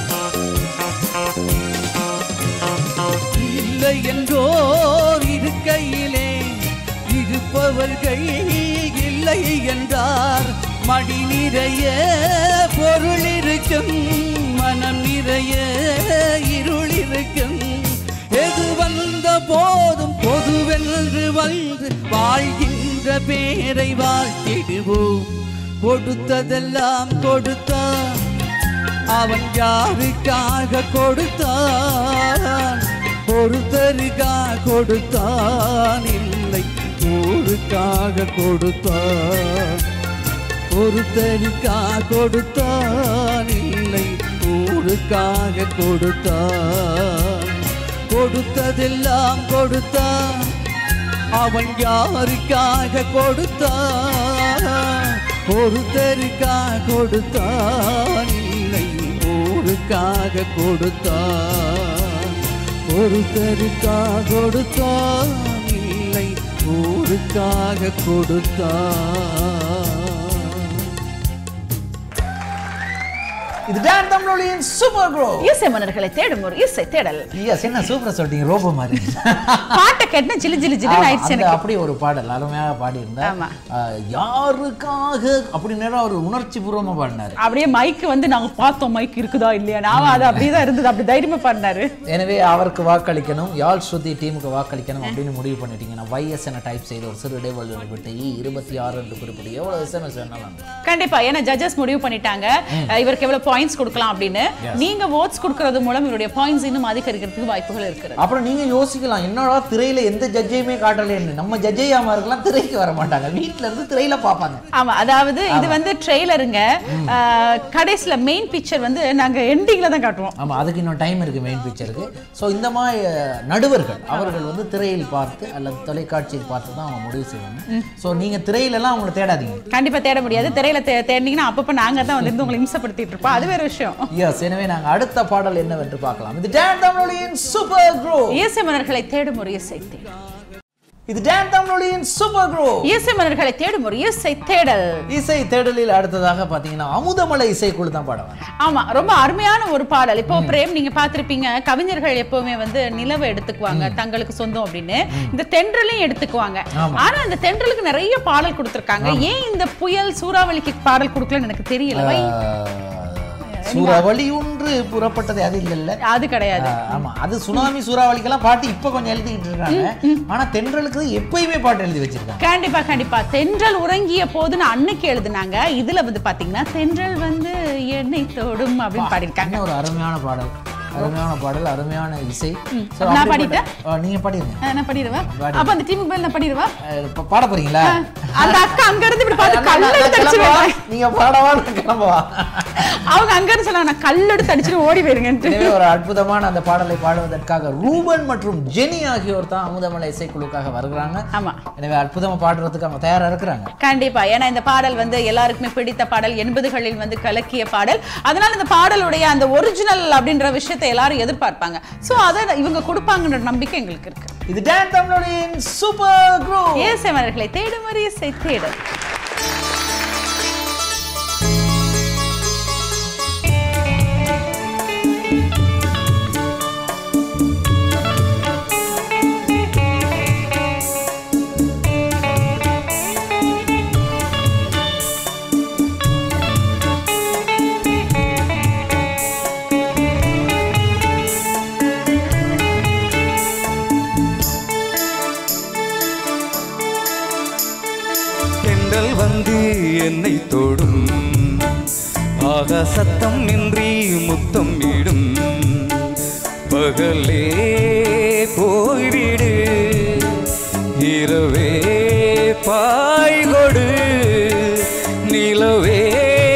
இல்லை என்றோர் இருக்கையிலே இருப்பவர்கள் இல்லை என்றார் மடி நிறைய பொருள் இருக்கும் மனம் நிறைய இருள் இருக்கும் எது வந்த போதும் பொதுவென்று வந்து வாழ்கின்ற பேரை வாழ்த்திடுவோம் கொடுத்ததெல்லாம் கொடுத்தான் அவன் யாருக்காக கொடுத்தான் ஒருத்தருக்காக கொடுத்தான் இல்லை ஊருக்காக கொடுத்தான் ஒருத்தருக்காக கொடுத்தான் இல்லை ஊருக்காக கொடுத்தான் கொடுத்ததெல்லாம் கொடுத்தான் அவன் யாருக்காக கொடுத்தான் ஒருத்தருக்காக கொடுத்தான் இல்லை ஊருக்காக கொடுத்தான் ஒருத்தருக்காக கொடுத்தான் இல்லை ஊருக்காக கொடுத்தான் இது டான் தமிழொலியின் சூப்பர் க்ரோ இசை மன்னர்களை தேடும் ஒரு இசை தேடல் எஸ் என்ன சூப்பரா சொல்லிட்டீங்க ரோபோ மாதிரி பாட்டை கேட்டா ஜிலு ஜிலு ஜிலுன்னு ஆமா, ஆயிடுச்சு அந்த எனக்கு அப்படி ஒரு பாடல் அருமையாக பாடியிருந்தார் ஆமா. ஆஹ், யாருக்காக அப்படி நேரம் அவர் உணர்ச்சி பூர்வமா பாடினாரு அப்படியே மைக் வந்து நாங்க பார்த்தோம் மைக் இருக்குதா இல்லையா நான் அது அப்படியே தான் இருந்தது அப்படி தைரியமா பண்ணாரு எனவே அவருக்கு வாக்களிக்கணும் யாழ் ஸ்ருதி டீமுக்கு வாக்களிக்கணும் அப்படின்னு முடிவு பண்ணிட்டீங்க நான் வைஎஸ் என டைப் செய்த ஒரு சிறு இடைவெளி விட்டு இருபத்தி ஆறு என்று குறிப்பிட்டு எவ்வளவு எஸ்எம்எஸ் வேணாலும் கண்டிப்பா ஏன்னா ஜட்ஜஸ் முடிவு பண்ணிட்டாங்க அஹ் இவருக்கு எவ்வளவு பாயிண்ட்ஸ் கொடுக்கலாம் அப்படின்னு நீங்க ஓட்ஸ் கொடுக்கறது மூலம் இவருடைய பாயிண்ட்ஸ் இன்னும் அதிகரிக்கிறதுக்கு வாய்ப்புகள் இருக்கிறது அப்புறம் நீங்க யோசிக்கலாம் என்னடா திரையில எந்த ஜட்ஜையுமே காட்டலைன்னு நம்ம ஜட்ஜையாம இருக்கலாம் திரைக்கு வர மாட்டாங்க வீட்ல இருந்து திரையில பார்ப்பாங்க ஆமா அதாவது இது வந்து ட்ரெய்லருங்க கடைசில மெயின் பிக்சர் வந்து நாங்க எண்டிங்ல தான் காட்டுவோம் ஆமா அதுக்கு இன்னும் டைம் இருக்கு மெயின் பிக்சருக்கு ஸோ இந்த மாதிரி அஹ், நடுவர்கள் அவர்கள் வந்து திரையில் பார்த்து அல்லது தொலைக்காட்சியில் பார்த்து தான் அவங்க முடிவு செய்வாங்க ஸோ நீங்க திரையிலலாம் அவங்களை தேடாதீங்க கண்டிப்பா தேட முடியாது திரையில தே- தேடினீங்கன்னா அப்பப்ப நாங்க தான் வந்து இருந்து உங்களை இம்சப்படுத்திட்டு இருப்போம் அது வேற விஷயம் எஸ் எனவே நாங்க அடுத்த பாடல் என்னவென்று பார்க்கலாம் இது டான் தமிழொலியின் சூப்பர் க்ரோ இயேசு மன்னர்களை தேடும் ஒரு இசை தேடல் இது டான் தமிழொலியின் சூப்பர் க்ரோ இயேசு மன்னர்களை தேடும் ஒரு இசை தேடல் இசை தேடலில் அடுத்ததாக பாத்தீங்கன்னா அமுதமலை இசைக்குழு தான் பாடுவாங்க ஆமா ரொம்ப அருமையான ஒரு பாடல் இப்போ பிரேம் நீங்க பார்த்திருப்பீங்க கவிஞர்கள் எப்பவுமே வந்து நிலவை எடுத்துக்குவாங்க தங்களுக்கு சொந்தம் அப்படின்னு இந்த தென்றலையும் எடுத்துக்குவாங்க ஆமா. ஆனா இந்த தென்றலுக்கு நிறைய பாடல் கொடுத்திருக்காங்க ஏன் இந்த புயல் சூறாவளிக்கு பாடல் கொடுக்கலன்னு எனக்கு தெரியல வை. ஆஹ், சூறாவளி ஒன்று புறப்பட்டது அது இல்லைல்ல அது கிடையாது ஆஹ், ஆமா அது சுனாமி சூறாவளிக்கெல்லாம் பாட்டு இப்ப கொஞ்சம் எழுதிக்கிட்டு இருக்காங்க ஆனா தென்றலுக்கு எப்பயுமே பாட்டு எழுதி வச்சிருக்காங்க கண்டிப்பா கண்டிப்பா தென்றல் உறங்கிய போதுன்னு அன்னைக்கு எழுதுனாங்க இதுல வந்து பாத்தீங்கன்னா தென்றல் வந்து என்னை தொடும் அப்படின்னு பாடியிருக்காங்க என்ன ஒரு அருமையான பாடல் அருமையான பாடல் அருமையான இசை So, நான் அப்படிப்பட்ட- பாடிட்டேன்? ஆஹ், நீங்க பாடிருங்க ஆ, நான் பாடிடுவா பாடி. அப்ப அந்த டீமுக்கு மேல நான் பாடிடுவா ஆஹ், இப்ப பாட போறீங்களா அந்த அக்கா அங்க இருந்து இப்படி பார்த்து நான் கல்லு நான் எடுத்து கிளம்பவா? அடிச்சிருவாங்க நீங்க பாடவா நான் கிளம்பவா அவங்க அங்க இருந்து சொன்னாங்க நான் கல் எடுத்து அடிச்சுட்டு ஓடி போயிருங்கன்ட்டு எனவே ஒரு அற்புதமான அந்த பாடலை பாடுவதற்காக ரூபன் மற்றும் ஜெனி ஆகியோர் தான் அமுதமலை இசைக்குழுக்காக வருகிறாங்க ஆமா எனவே அற்புதமா பாடுறதுக்கு அவங்க தயாரா இருக்கிறாங்க கண்டிப்பா ஏன்னா இந்த பாடல் வந்து எல்லாருக்குமே பிடித்த பாடல் எண்பதுகளில் வந்து கலக்கிய பாடல் அதனால இந்த பாடலுடைய அந்த ஒரிஜினல் அப்படின்ற விஷயத்தை எல்லாரும் எதிர்பார்ப்பாங்க சோ அதை இவங்க கொடுப்பாங்கன்ற நம்பிக்கை எங்களுக்கு இருக்கு இது டான் தமிழோடியின் சூப்பர் குரூ இயேசவர்களை தேடும் ஒரு இசை தேடும் தென்றல் வந்து என்னை தொடும் ஆக சத்தம் இன்றி முத்தம் இடும் பகலே போய்விடு இரவே பாய்கொடு நிலவே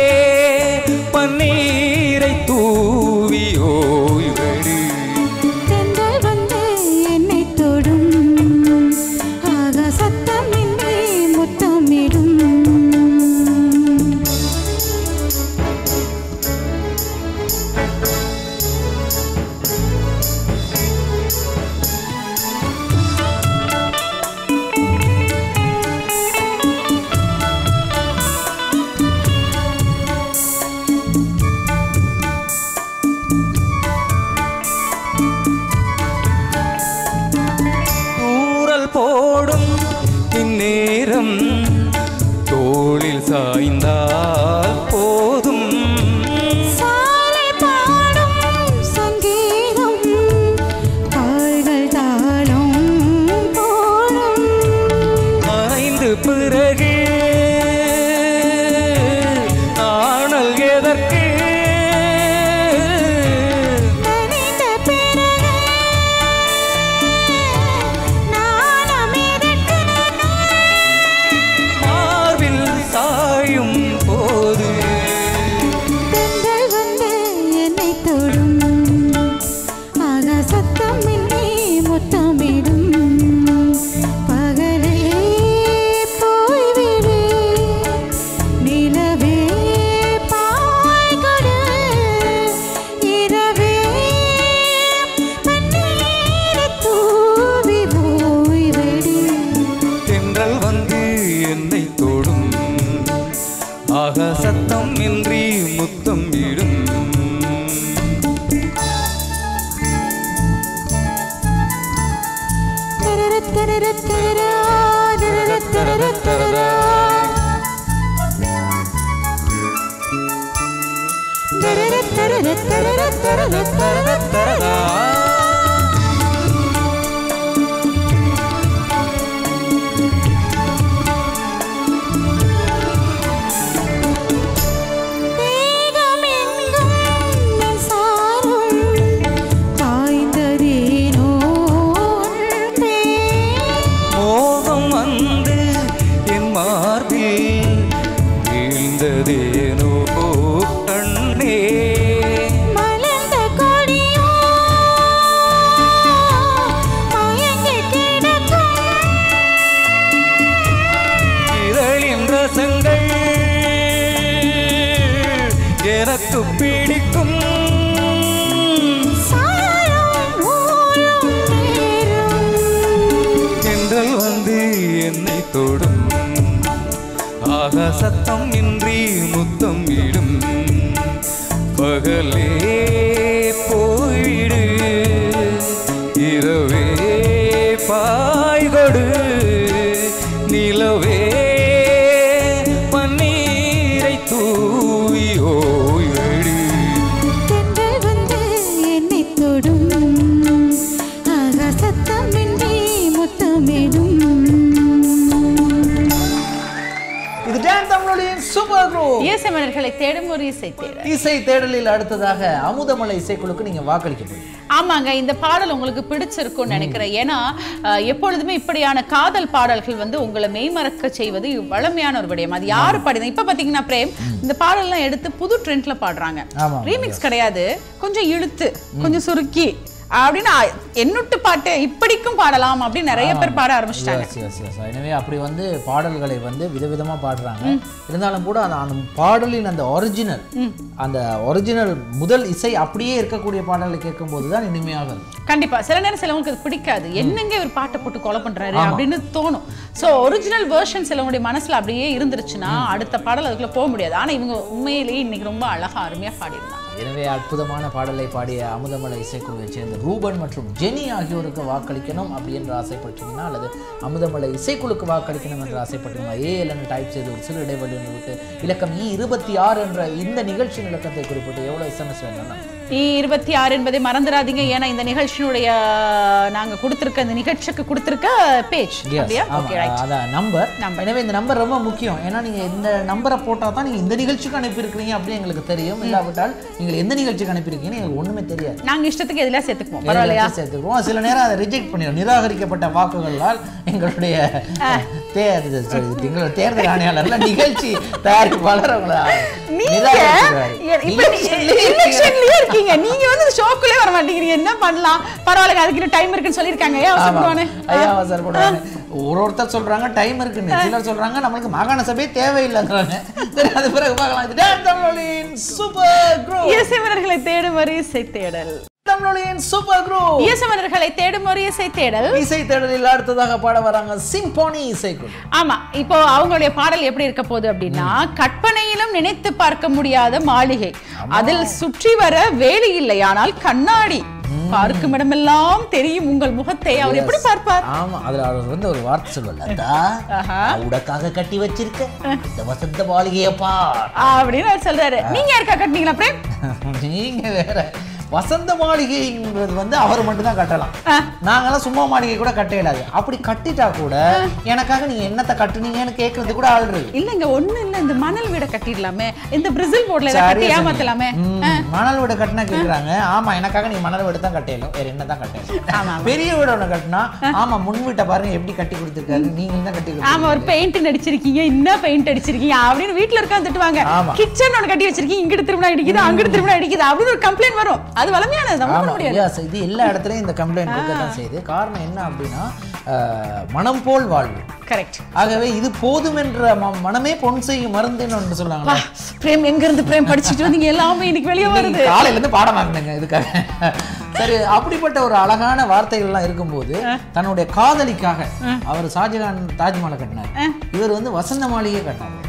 பன்னீரை தூவி ஓய்வெடு தென்றல் வந்து என்னை தொடும் ஆக சத்தமின்றி முத்தமிடும் தரரரரரா, தரரரரரரா. தேகமெங்கும் மின்சாரம் பாய்ந்ததேனோ அன்பே. மோகம் வந்து என் மார்பில் வீழ்ந்ததேனோ கண்ணே மலர்ந்த கொடியோ மயங்கிக் கிடக்கும் இதழின் ரசங்கள் எனக்கு பிடிக்கும் சாரம் ஊரும் நேரம் என்றல் வந்து என்னை தொடும் ஆக சத்தம் இன்றி முத்தம் இடும் பகலே போய்விடு இரவே பாய்கொடு நிலவே பன்னீரை தூவி ஓய்வெடு தென்றல் வந்து என்னை தொடும் ஆகாசத்தமின்றி முத்தமிடும் இது டான் தமிழொலியின் சூப்பர் குரூப் இயேசு மன்னர்களை தேடும் ஒரு இசை தேடல் இசை தேடலில் அடுத்ததாக அமுதமலை இசைக்குழுக்கு நீங்க வாக்களிக்க போறீங்க ஆமாங்க இந்த பாடல் உங்களுக்கு பிடிச்சிருக்கும்னு நினைக்கிறேன் ஏன்னா அஹ், எப்பொழுதுமே இப்படியான காதல் பாடல்கள் வந்து உங்களை மெய்மறக்க செய்வது வளமையான ஒரு விடயம் அது யாரு பாடினா இப்ப பாத்தீங்கன்னா பிரேம் இந்த பாடல்லாம் எடுத்து புது ட்ரெண்ட்ல பாடுறாங்க ஆமா, ரீமிக்ஸ் கிடையாது கொஞ்சம் இழுத்து கொஞ்சம் சுருக்கி அப்படின்னு அ- எண்ணூட்டு பாட்டு இப்படிக்கும் பாடலாம் அப்படின்னு நிறைய பேர் பாட ஆரம்பிச்சிட்டாங்க Yes, yes, yes. எனவே அப்படி வந்து பாடல்களை வந்து விதவிதமா பாடுறாங்க இருந்தாலும் கூட அந்த அந்த பாடலின் அந்த ஒரிஜினல் அந்த ஒரிஜினல் முதல் இசை அப்படியே இருக்கக்கூடிய பாடலை கேட்கும்போது தான் இனிமையாக இருக்கும் கண்டிப்பா சில நேரம் சிலவங்களுக்கு அது பிடிக்காது என்னங்க இவர் பாட்டை போட்டு கொலை பண்றாரு அப்படின்னு தோணும் சோ ஒரிஜினல் வெர்ஷன் சிலவங்களுடைய மனசுல அப்படியே இருந்துருச்சுன்னா அடுத்த பாடல் அதுக்குள்ள போக முடியாது ஆனா இவங்க உண்மையிலேயே இன்னைக்கு ரொம்ப அழகா அருமையா பாடியிருந்தாங்க எனவே அற்புதமான பாடலை பாடிய அமுதமலை இசைக்குழுவை சேர்ந்த ரூபன் மற்றும் ஜெனி ஆகியோருக்கு வாக்களிக்கணும் அப்படி என்று ஆசைப்பட்டீங்கன்னா அல்லது அமுதமலை இசைக்குழுக்கு வாக்களிக்கணும் என்று ஆசைப்பட்டீங்கன்னா ஏஎல்என் டைப் செய்து ஒரு சிறு இடைவெளி விட்டு இலக்கம் இ இருபத்தி ஆறு என்ற இந்த நிகழ்ச்சியின் இலக்கத்தை குறிப்பிட்டு எவ்வளவு எஸ்எம்எஸ் வேணும்னா இ இருபத்தி ஆறு என்பதை மறந்துடாதீங்க ஏன்னா இந்த நிகழ்ச்சியினுடைய நாங்க கொடுத்திருக்க இந்த நிகழ்ச்சிக்கு கொடுத்திருக்க பேஜ் Yes, அப்படியா ஆமா, ஓகே ரைட் அதான் நம்பர் Number. எனவே இந்த நம்பர் ரொம்ப முக்கியம் ஏன்னா நீங்க இந்த நம்பரை போட்டா தான் நீங்க இந்த நிகழ்ச்சிக்கு அனுப்பியிருக்கிறீங்க அப்படின்னு எங்களுக்கு தெரியும் இல்லாவிட்டால் நீங்கள் எந்த நிகழ்ச்சிக்கு அனுப்பியிருக்கீங்கன்னு எங்களுக்கு ஒண்ணுமே தெரியாது நாங்க இஷ்டத்துக்கு எதுல சேர்த்துக்குவோம் பரவாயில்லையா எல்லாத்தையும் சேர்த்துக்குவோம் சில நேரம் அதை ரிஜெக்ட் பண்ணிடும் நிராகரிக்கப்பட்ட வாக்குகளால் எங்களுடைய தேர்தல் sorry, எங்களோட தேர்தல் ஆணையாளர்ல நிகழ்ச்சி தயாரிப்பாளர் அவங்கள நீங்க நிராகரிக்கிறாரு. இப்ப Electionலயே எலெக்ஷன்லயே இருக்கீங்க நீங்க வந்து ஷோக்குள்ளே வர மாட்டேங்கிறீங்க என்ன பண்ணலாம் பரவாயில்ல அதுக்கு டைம் இருக்குன்னு சொல்லியிருக்காங்க ஏன் ஆமா. அவசரப்படுவானே ஐயா அவசரப்படுவாங்க ஒரு ஒருத்தர் சொல்றாங்க டைம் இருக்குன்னு சிலர் சொல்றாங்க நம்மளுக்கு மாகாண சபை தேவையில்லைங்கிறாங்க சரி அது பிறகு பார்க்கலாம் இது டான் தமிழொலியின் சூப்பர் குரூப் இயேசுவனர்களை தேடும் ஒரு இசை தேடல் தமிழொலியின் சூப்பர் குரூப் இயேசுவனர்களை தேடும் ஒரு இசை தேடல் இசை தேடலில் அடுத்ததாக பாட வராங்க சிம்போனி இசைக்குழு ஆமா இப்போ அவங்களுடைய பாடல் எப்படி இருக்க போகுது அப்படின்னா கற்பனையிலும் நினைத்து பார்க்க முடியாத மாளிகை அதில் சுற்றி வர வேலி இல்லை ஆனால் கண்ணாடி பார்க்கும் இடமெல்லாம் தெரியும் உங்கள் முகத்தை அவர் எப்படி பார்ப்பார் ஆமா அதுல அவர் வந்து ஒரு வார்த்தை சொல்லுவல அதா ஆஹா. உடக்காக கட்டி வச்சிருக்க இந்த வசந்த மாளிகையை பார் அப்படின்னு அவர் சொல்றாரு நீங்க யாருக்கா கட்டினீங்களா பிரேம் நீங்க வேற வசந்த மாளிகைங்கிறது வந்து அவர் மட்டும் தான் கட்டலாம் நாங்கெல்லாம் சும்மா மாளிகை கூட கட்ட இயலாது அப்படி கட்டிட்டா கூட எனக்காக நீங்க என்னத்தை கட்டுனீங்கன்னு கேட்கறது கூட ஆள் இருக்கு இல்லங்க ஒண்ணு இல்ல இந்த மணல் வீட கட்டிடலாமே இந்த பிரேசில் போர்ட்ல சரியா கட்டி சொன்னீங்க. ஏமாத்தலாமே ம், மணல் வீடு கட்டினா கேக்குறாங்க ஆமா எனக்காக நீ மணல் வீடு தான் கட்டணும் வேற என்ன தான் ஆமா, கட்டணும் ஆமா. பெரிய வீடு ஒண்ணு கட்டினா ஆமா முன் வீட்டை பாருங்க எப்படி கட்டி கொடுத்துருக்காரு நீங்களும் தான் கட்டி ஆமா ஒரு பெயிண்ட் அடிச்சிருக்கீங்க என்ன பெயிண்ட் அடிச்சிருக்கீங்க அப்படின்னு வீட்ல இருக்க திட்டுவாங்க ஆமா. கிச்சன் ஒன்று கட்டி வச்சிருக்கீங்க இங்கிட்டு திரும்ப அடிக்குது அங்கிட்டு திரும்ப அடிக்குது அப்படின்னு ஒரு கம்ப்ளைண்ட் வரும் அது வளமையானது நம்ம பண்ண ஆமா முடியாது yes, இது எல்லா இடத்துலயும் இந்த கம்ப்ளைண்ட் இருக்க தான் செய்யுது காரணம் என்ன அப்படின்னா அஹ், மனம் போல் வாழ்வு கரெக்ட் ஆகவே இது போதும் என்ற ம- மனமே பொன் செய்யும் மருந்துன்னு ஒன்று சொல்லுவாங்களா பிரேம் எங்க இருந்து பிரேம் படிச்சிட்டு வந்தீங்க எல்லாமே இன்னைக்கு வெளியே வருது இன்னைக்கு காலையில இருந்து பாடம் வாங்கினேங்க இதுக்காக சரி அப்படிப்பட்ட ஒரு அழகான வார்த்தைகள்லாம் இருக்கும்போது தன்னுடைய காதலிக்காக அவர் ஷாஜகான் தாஜ்மஹாலை கட்டினார் இவர் வந்து வசந்த மாளிகையை கட்டினார்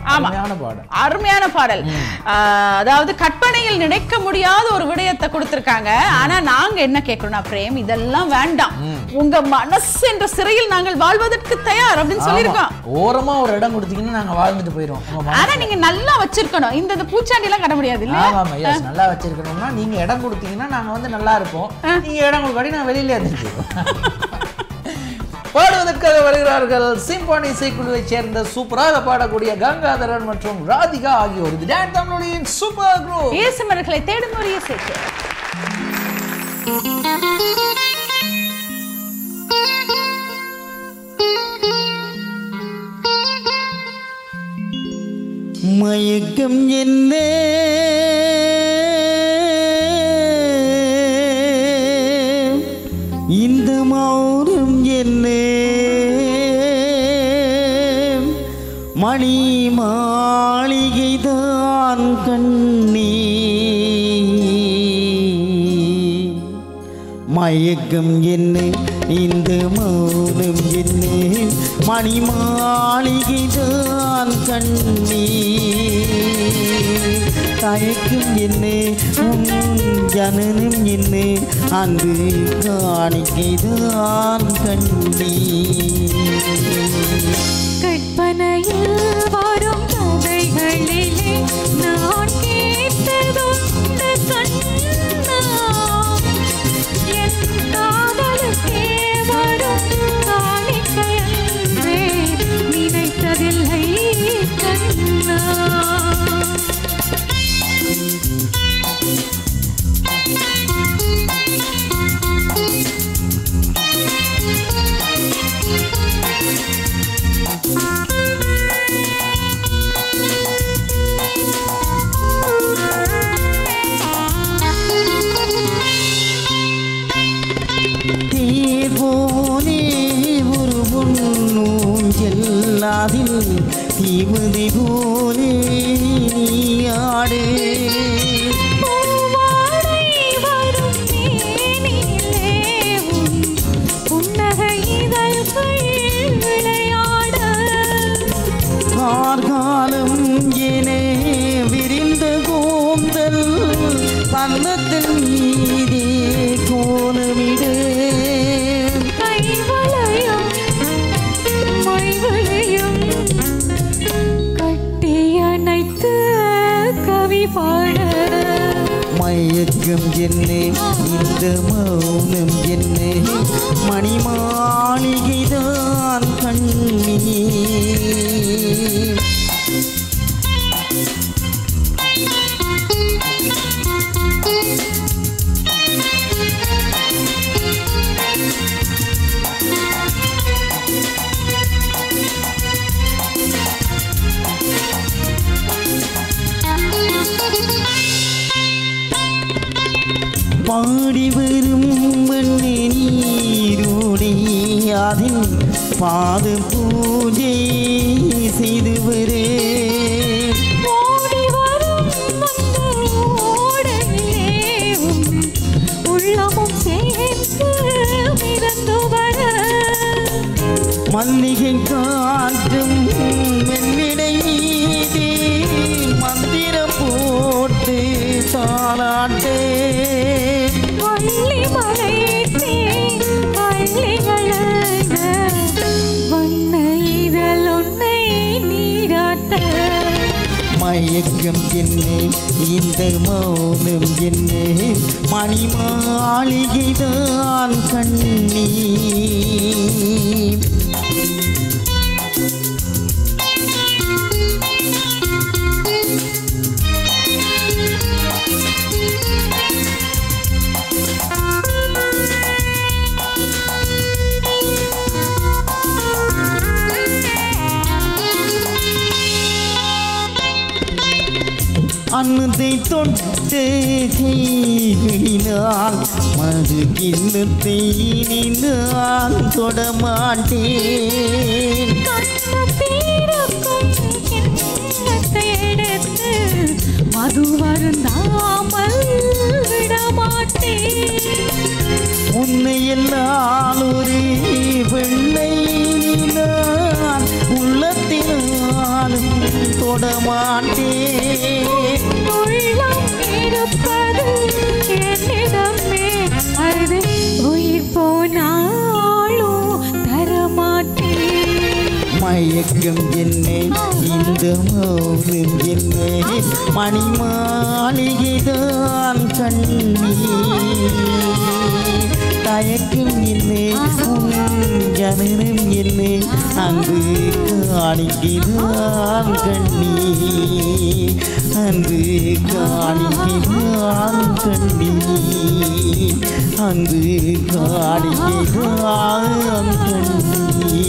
ஆமா. அருமையான பாடல் அருமையான பாடல் ஆஹ், அதாவது கற்பனையில் நினைக்க முடியாத ஒரு விடயத்தை கொடுத்திருக்காங்க ஆனா நாங்க என்ன கேட்கிறோம்னா பிரேம் இதெல்லாம் வேண்டாம் உங்க மனசு என்ற சிறையில் நாங்கள் வாழ்வதற்கு தயார் அப்படின்னு சொல்லியிருக்கோம் ஆமா. ஓரமா ஒரு இடம் கொடுத்தீங்கன்னா நாங்க வாழ்ந்துட்டு போயிடுவோம் உங்க மனசு- ஆனா நீங்க நல்லா வச்சிருக்கணும் இந்த இந்த பூச்சாண்டி எல்லாம் கட்ட முடியாது இல்ல ஆமா ஆமா எஸ் நல்லா வச்சிருக்கணும்னா நீங்க இடம் கொடுத்தீங்கன்னா நாங்க வந்து நல்லா இருப்போம் நீங்க இடம் கொடுக்காடி நான் வெளியில இருந்துருக்கோம் பாடுவதற்காக வருகிறார்கள் சிம்பானி இசைக்குழுவை சேர்ந்த சூப்பராக பாடக்கூடிய கங்காதரன் மற்றும் ராதிகா ஆகியோர் இது டான் தமிழொலியின் சூப்பர் குரூப் இயேசுமர்களை தேடும் ஒரு இசைக்கு மயக்கம் என்ன இந்த மௌனம் என்ன மணி மாளிகைதான் கண்ணே மயக்கம் என்ன இந்த மௌனம் என்ன மணி மாளிகைதான் கண்ணே தயக்கம் என்ன உன் ஜனனம் என்ன அன்று காணிக்கைதான் கண்ணே கற்பனையில் வரும் கதைகளிலே நான் கேட்டதுண்டு கண்ணா என் காதலுக்கே வரும் காணிக்கையன்றே நினைத்ததில்லை கண்ணா தேர்வோனே ஒரு பொன்னூஞ்சல் அதில் தீமதி போலே நீயாடு பூவாடை வரும் மேனிலே உன் புன்னகை இதழ்கள் விளையாட கார்காலம் என விரிந்த கோந்தல் பந்தத்தின் மீதே கோலமிடு கைவளையும் மைவளையும் கட்டி அணைத்து கவி பாட மயக்கம் என்ன இந்த மௌனம் என்ன மணி மாளிகைதான் கண்ணீர் பாடி வரும் மண்ணே நீரோடி அதில் பாத பூஜை செய்து வரே ஓடி வரும் அந்த ஓடையிலே உன் உள்ளமும் சேர்ந்து மிதந்து வர மல்லிகை காற்றும் மெல்லிடை மீதே மந்திரம் போட்டு தாளாட்டே வள்ளி மலைத்தே வள்ளிகளக வண்ண இதழ் உன்னை நீராட்ட மயக்கம் என்ன இந்த மௌனம் என்ன மணி மாளிகைதான் கண்ணீர் அன்னத்தை தொட்டு கைகளினால் மது கிண்ணத்தை இனி நான் தொடமாட்டேன் கண்ணத்தீரக்கும் கிண்ணத்தை எடுத்து மது வருந்தாமல் விடமாட்டேன் உன்னை எல்லாம் ஒரு வெள்ளை நான் உள்ளத்தினாலும் தொட மாட்டேன் உள்ளம் இருப்பது என்னிடமே அது உயிர் போனாலும் தரமாட்டேன் மயக்கம் என்னை இந்த மௌனம் என்னை மணி மாளிகைதான் கண்ணி தயக்கம் என்னை உன் ஜனனம் என்னை அங்கு காணிக்கிறான் கண்ணி அன்று காணிக்கிறான் கண்ணி அங்கு காணிக்கிறான் கண்ணி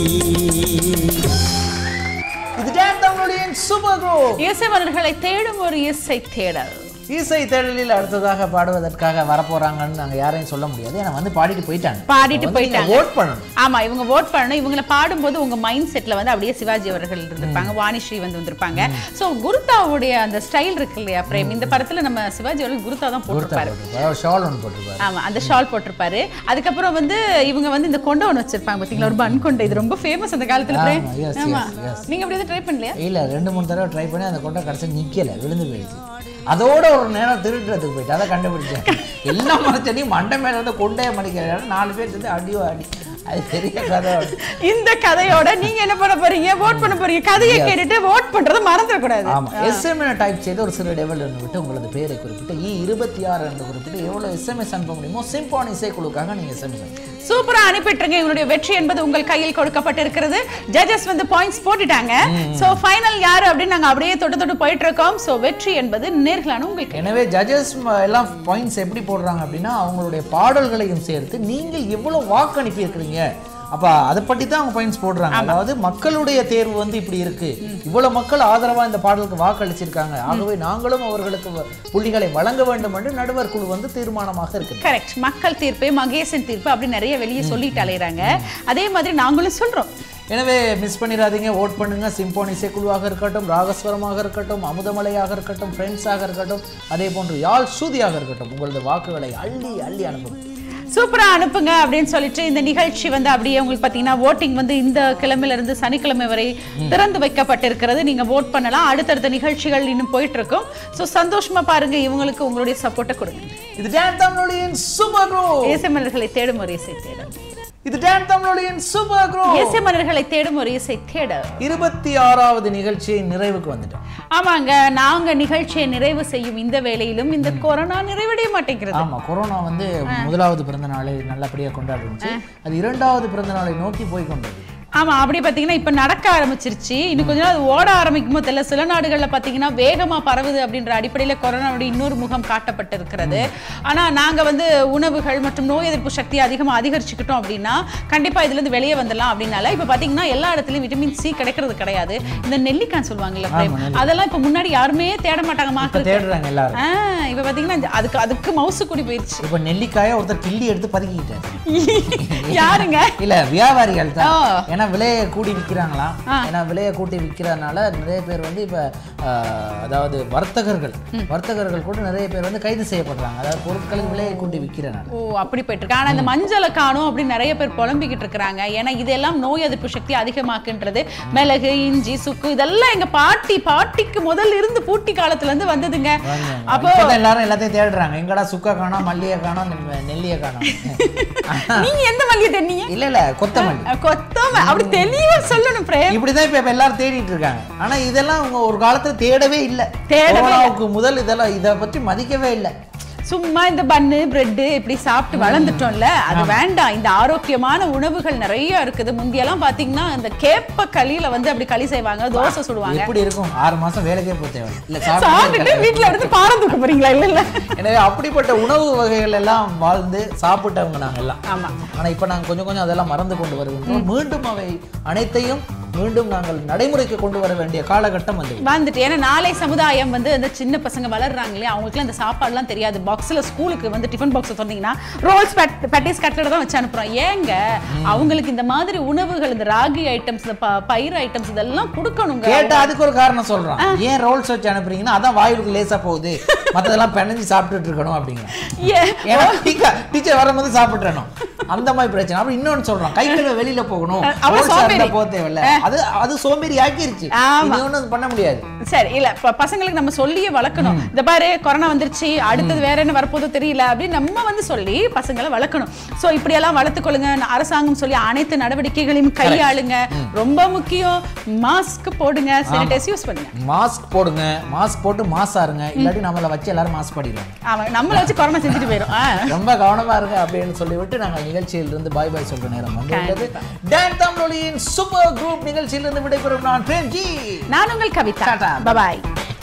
இது டான் தமிழுடைய சூப்பர் குரூப் இசை மலர்களை தேடும் ஒரு இசை தேடல் இசை தேடலில் அடுத்ததாக பாடுவதற்காக வரப்போறாங்கன்னு நாங்க யாரையும் சொல்ல முடியாது ஏன்னா வந்து பாடிட்டு போயிட்டாங்க பாடிட்டு போயிட்டாங்க. ஓட் பண்ணணும் ஆமா இவங்க ஓட் பண்ணணும் இவங்கள பாடும்போது உங்க மைண்ட் செட்ல வந்து அப்படியே சிவாஜி அவர்கள் இருந்திருப்பாங்க வாணிஸ்ரீ வந்து வந்திருப்பாங்க சோ குருதாவுடைய அந்த ஸ்டைல் இருக்கு இல்லையா பிரேம் இந்த படத்துல நம்ம சிவாஜி அவர்கள் குருதா தான் போட்டிருப்பாரு போட்டிருப்பாரு ஷால் ஒன்று போட்டிருப்பாரு ஆமா அந்த ஷால் போட்டிருப்பாரு அதுக்கப்புறம் வந்து இவங்க வந்து இந்த கொண்டை ஒன்று வச்சிருப்பாங்க பாத்தீங்களா ஒரு பன் கொண்டை இது ரொம்ப ஃபேமஸ் அந்த காலத்துல பிரேம் ஆமா, yes, ஆமா yes, yes. நீங்க அப்படி எதுவும் ட்ரை பண்ணலையா இல்ல ரெண்டு மூணு தடவை ட்ரை பண்ணி அந்த கொண்டை கடைசி நிக்கல விழுந்து போயிடுச்சு அதோட ஒரு நேரம் திருட்டுறதுக்கு போயிட்டு அதை கண்டுபிடிச்சேன் எல்லா மரச்சடியும் மண்டை மேல இருந்து கொண்டையை மடிக்கிற நாலு பேர் சேர்ந்து அடியோ அடி அது பெரிய கதை இந்த கதையோட நீங்க என்ன பண்ண போறீங்க ஓட் பண்ண போறீங்க கதையை கேட்டுட்டு ஓட் பண்றதை மறந்துடக்கூடாது ஆமா எஸ்எம் டைப் செய்து ஒரு சிறு டெவல் விட்டு உங்களது பேரை குறிப்பிட்டு இ இருபத்தி ஆறு என்று குறிப்பிட்டு எவ்வளவு எஸ்எம்எஸ் அனுப்ப முடியுமோ சிம்பான் இசைக்குழுக்காக நீங்க எஸ்எம்எஸ் சூப்பரா அனுப்பிட்டுருங்க உங்களுடைய வெற்றி என்பது உங்கள் கையில் கொடுக்கப்பட்டிருக்கிறது ஜட்ஜஸ் வந்து பாயிண்ட்ஸ் போட்டுட்டாங்க சோ ஃபைனல் யாரு அப்படின்னு நாங்க அப்படியே தொட்டு தொட்டு போயிட்டு இருக்கோம் சோ வெற்றி என்பது நேர்களான உங்களுக்கு எனவே ஜட்ஜஸ் எல்லாம் பாயிண்ட்ஸ் எப்படி போடுறாங்க அப்படின்னா அவங்களுடைய பாடல்களையும் சேர்த்து நீங்கள் எவ்வளவு வாக்கு அனுப்பியிருக்கிறீங்க அப்ப அதை பற்றி தான் அவங்க பாயிண்ட்ஸ் போடுறாங்க அதாவது மக்களுடைய தேர்வு வந்து இப்படி இருக்கு இவ்வளவு மக்கள் ஆதரவா இந்த பாடலுக்கு வாக்களிச்சிருக்காங்க ஆகவே நாங்களும் அவர்களுக்கு வ- புள்ளிகளை வழங்க வேண்டும் என்று நடுவர் குழு வந்து தீர்மானமாக இருக்கு கரெக்ட் மக்கள் தீர்ப்பு மகேசன் தீர்ப்பு அப்படி நிறைய வெளியே சொல்லிட்டு அலையறாங்க அதே மாதிரி நாங்களும் சொல்றோம் எனவே மிஸ் பண்ணிடாதீங்க ஓட் பண்ணுங்க சிம்போன் இசைக்குழுவாக இருக்கட்டும் ராகஸ்வரமாக இருக்கட்டும் அமுதமலையாக இருக்கட்டும் ஃப்ரெண்ட்ஸாக இருக்கட்டும் அதே போன்று யாழ் சூதியாக இருக்கட்டும் உங்களது வாக்குகளை அள்ளி அள்ளி அனுப்புங்க சூப்பரா அனுப்புங்க அப்படின்னு சொல்லிட்டு இந்த நிகழ்ச்சி வந்து அப்படியே உங்களுக்கு பாத்தீங்கன்னா ஓட்டிங் வந்து இந்த கிழமையில இருந்து சனிக்கிழமை வரை திறந்து வைக்கப்பட்டிருக்கிறது நீங்க ஓட் பண்ணலாம் அடுத்தடுத்த நிகழ்ச்சிகள் இன்னும் போயிட்டு இருக்கும் சோ சந்தோஷமா பாருங்க இவங்களுக்கு உங்களுடைய சப்போர்ட்டை கொடுங்க இது டான் தமிழொலியின் சூப்பர் குரூப் இசை மலர்களை தேடும் ஒரு இசை தேடல் இது டான் தமிழொலியின் சூப்பர் குரூப் இசை மலர்களை தேடும் ஒரு இசை தேடல் இருபத்தி ஆறாவது நிகழ்ச்சியின் நிறைவுக்கு வந்துட்டோம் ஆமாங்க நாங்க நிகழ்ச்சியை நிறைவு செய்யும் இந்த வேளையிலும் இந்த கொரோனா நிறைவடைய மாட்டேங்கிறது ஆமா கொரோனா வந்து முதலாவது பிறந்த நாளை நல்லபடியா கொண்டாடுச்சு அது இரண்டாவது பிறந்த நாளை நோக்கி போய் கொண்டது ஆமா அப்படி பாத்தீங்கன்னா இப்ப நடக்க ஆரம்பிச்சிருச்சு இன்னும் கொஞ்ச நாள் அது ஓட ஆரம்பிக்குமோ தெரியல சில நாடுகள்ல பாத்தீங்கன்னா வேகமா பரவுது அப்படின்ற அடிப்படையில கொரோனாவுடைய இன்னொரு முகம் காட்டப்பட்டிருக்கிறது ஆனா நாங்க வந்து உணவுகள் மற்றும் நோய் எதிர்ப்பு சக்தியை அதிகமா அதிகரிச்சுக்கிட்டோம் அப்படின்னா கண்டிப்பா இதுல இருந்து வெளியே வந்துடலாம் அப்படின்னால இப்ப பாத்தீங்கன்னா எல்லா இடத்துலயும் விட்டமின் சி கிடைக்கிறது கிடையாது இந்த நெல்லிக்காய் சொல்லுவாங்கல்ல பிரேம் அதெல்லாம் இப்ப முன்னாடி யாருமே தேட மாட்டாங்க இப்ப மாக்கள் தேடுறாங்க எல்லாரும் ஆஹ் இப்ப பாத்தீங்கன்னா இந்த- அதுக்கு அதுக்கு மவுசு கூடி போயிருச்சு இப்ப நெல்லிக்காயை ஒருத்தர் கிள்ளி எடுத்து பதுக்கிட்டாரு யாருங்க இல்ல வியாபாரிகள் தான் ஓ. ஏன்னா விலையை கூடி விற்கிறாங்களாம் ஆ. ஏன்னா விலையை கூட்டி விற்கிறதுனால நிறைய பேர் வந்து இப்ப ஆஹ், அதாவது வர்த்தகர்கள் வர்த்தகர்கள் கூட நிறைய பேர் வந்து கைது செய்யப்படுறாங்க அதாவது பொருட்களின் விலையை கூட்டி விற்கிறனால ஓ அப்படி போயிட்டு இருக்கு ஆனா இந்த மஞ்சளை காணும் அப்படின்னு நிறைய பேர் புலம்பிக்கிட்டு இருக்கிறாங்க ஏன்னா இதெல்லாம் நோய் எதிர்ப்பு சக்தி அதிகமாக்குன்றது மிளகு இஞ்சி சுக்கு இதெல்லாம் எங்க பாட்டி பாட்டிக்கு முதல்ல இருந்து பூட்டி காலத்துல இருந்து வந்ததுங்க அப்போ இப்பதான் எல்லாரும் எல்லாத்தையும் தேடுறாங்க எங்கடா சுக்கா காணோம் மல்லியை காணோம் நெ- நெல்லியை காணோம் நீங்க எந்த மல்லிகை தென்னீங்க இல்ல இல்ல கொத்தமல்லி கொத்தம அப்படி தெளிவா சொல்லணும் பிரேம் இப்படிதான் இப்ப இப்ப எல்லாரும் தேடிட்டு இருக்காங்க ஆனா இதெல்லாம் அவங்க ஒரு காலத்துல தேடவே இல்ல தேடவே இல்ல. கொரோனாவுக்கு முதல் இதெல்லாம் இத பற்றி மதிக்கவே இல்ல சும்மா இந்த பன்னு பிரெட் இப்படி சாப்பிட்டு வளர்ந்துட்டோம்ல அது வேண்டாம் இந்த ஆரோக்கியமான உணவுகள் நிறைய இருக்குது முந்தியெல்லாம் பாத்தீங்கன்னா இந்த கேப்ப களியில வந்து அப்படி களி செய்வாங்க தோசை சுடுவாங்க எப்படி இருக்கும் ஆறு மாசம் வேலைக்கே போக தேவை இல்ல சாப்பிட்டுட்டு சாப்பிட்டு வீட்டுல இருந்து பாரம் தூக்க போறீங்களா இல்ல இல்ல எனவே அப்படிப்பட்ட உணவு வகைகள் எல்லாம் வாழ்ந்து சாப்பிட்டவங்க நாங்க எல்லாம் ஆமா ஆனா இப்ப நாங்க கொஞ்சம் கொஞ்சம் அதெல்லாம் மறந்து கொண்டு வருகின்றோம் மீண்டும் அவை அனைத்தையும் மீண்டும் நாங்கள் நடைமுறைக்கு கொண்டு வர வேண்டிய காலகட்டம் வந்து வந்துட்டு ஏன்னா நாளை சமுதாயம் வந்து இந்த சின்ன பசங்க வளர்றாங்க இல்லையா அவங்களுக்குலாம் இந்த சாப்பாடுலாம் தெரியாது பாக்ஸ்ல ஸ்கூலுக்கு வந்து டிஃபன் பாக்ஸ் சொன்னீங்கன்னா ரோல்ஸ் பேட்டிஸ் கட்லட் தான் வச்சு அனுப்புறோம் ஏங்க அவங்களுக்கு இந்த மாதிரி உணவுகள் இந்த ராகி ஐட்டம்ஸ் இந்த ப- பயிர் ஐட்டம்ஸ் இதெல்லாம் கொடுக்கணுங்க கேட்டா அதுக்கு ஒரு காரணம் சொல்றான் ஏன் ரோல்ஸ் வச்சு அனுப்புறீங்கன்னா அதான் வாயிலுக்கு லேசா போகுது மத்ததெல்லாம் பிணைஞ்சு சாப்பிட்டுட்டு இருக்கணும் அப்படிங்கிற ஏ, ஏன்னா டீச்சர் வரும்போது சாப்பிட்டுறணும் அந்த மாதிரி பிரச்சனை அப்புறம் இன்னொன்னு சொல்றோம் கை கழுவ வெளியில போகணும் அப்புறம் ரோட் சைடுல சோம்பேறி. போக தேவையில்ல அது அது சோம்பேறி ஆக்கிருச்சு ஆமா. இனி ஒண்ணும் பண்ண முடியாது சரி இல்ல இப்ப பசங்களுக்கு நம்ம சொல்லியே வளர்க்கணும் இந்த பாரு கொரோனா வந்துருச்சு அடுத்தது வேற என்ன வரப்போதோ தெரியல அப்படின்னு நம்ம வந்து சொல்லி பசங்களை வளர்க்கணும் சோ இப்படி எல்லாம் வளர்த்துக்கொள்ளுங்க அரசாங்கம் சொல்லி அனைத்து நடவடிக்கைகளையும் கையாளுங்க ரொம்ப முக்கியம் மாஸ்க் போடுங்க சானிடைஸ் யூஸ் பண்ணுங்க மாஸ்க் போடுங்க மாஸ்க் போட்டு மாசா இருங்க இல்லாட்டி நம்மள வச்சு எல்லாரும் மாஸ்க் பண்ணிடுவாங்க அவன் நம்மள வச்சு கொரோனா செஞ்சுட்டு போயிடும் ஆ. ரொம்ப கவனமா இருங்க அப்படின்னு சொல்லிவிட்டு நாங்கள் நிகழ்ச்சியில் இருந்து பாய் பாய் சொல்ற நேரம் வந்துள்ளது டான் தமிழொலியின் சூப்பர் குரூப் நிகழ்ச்சியிலிருந்து விடைபெறும் நான் பிரேம்ஜி நான் உங்கள் கவிதா டாடா. பபாய்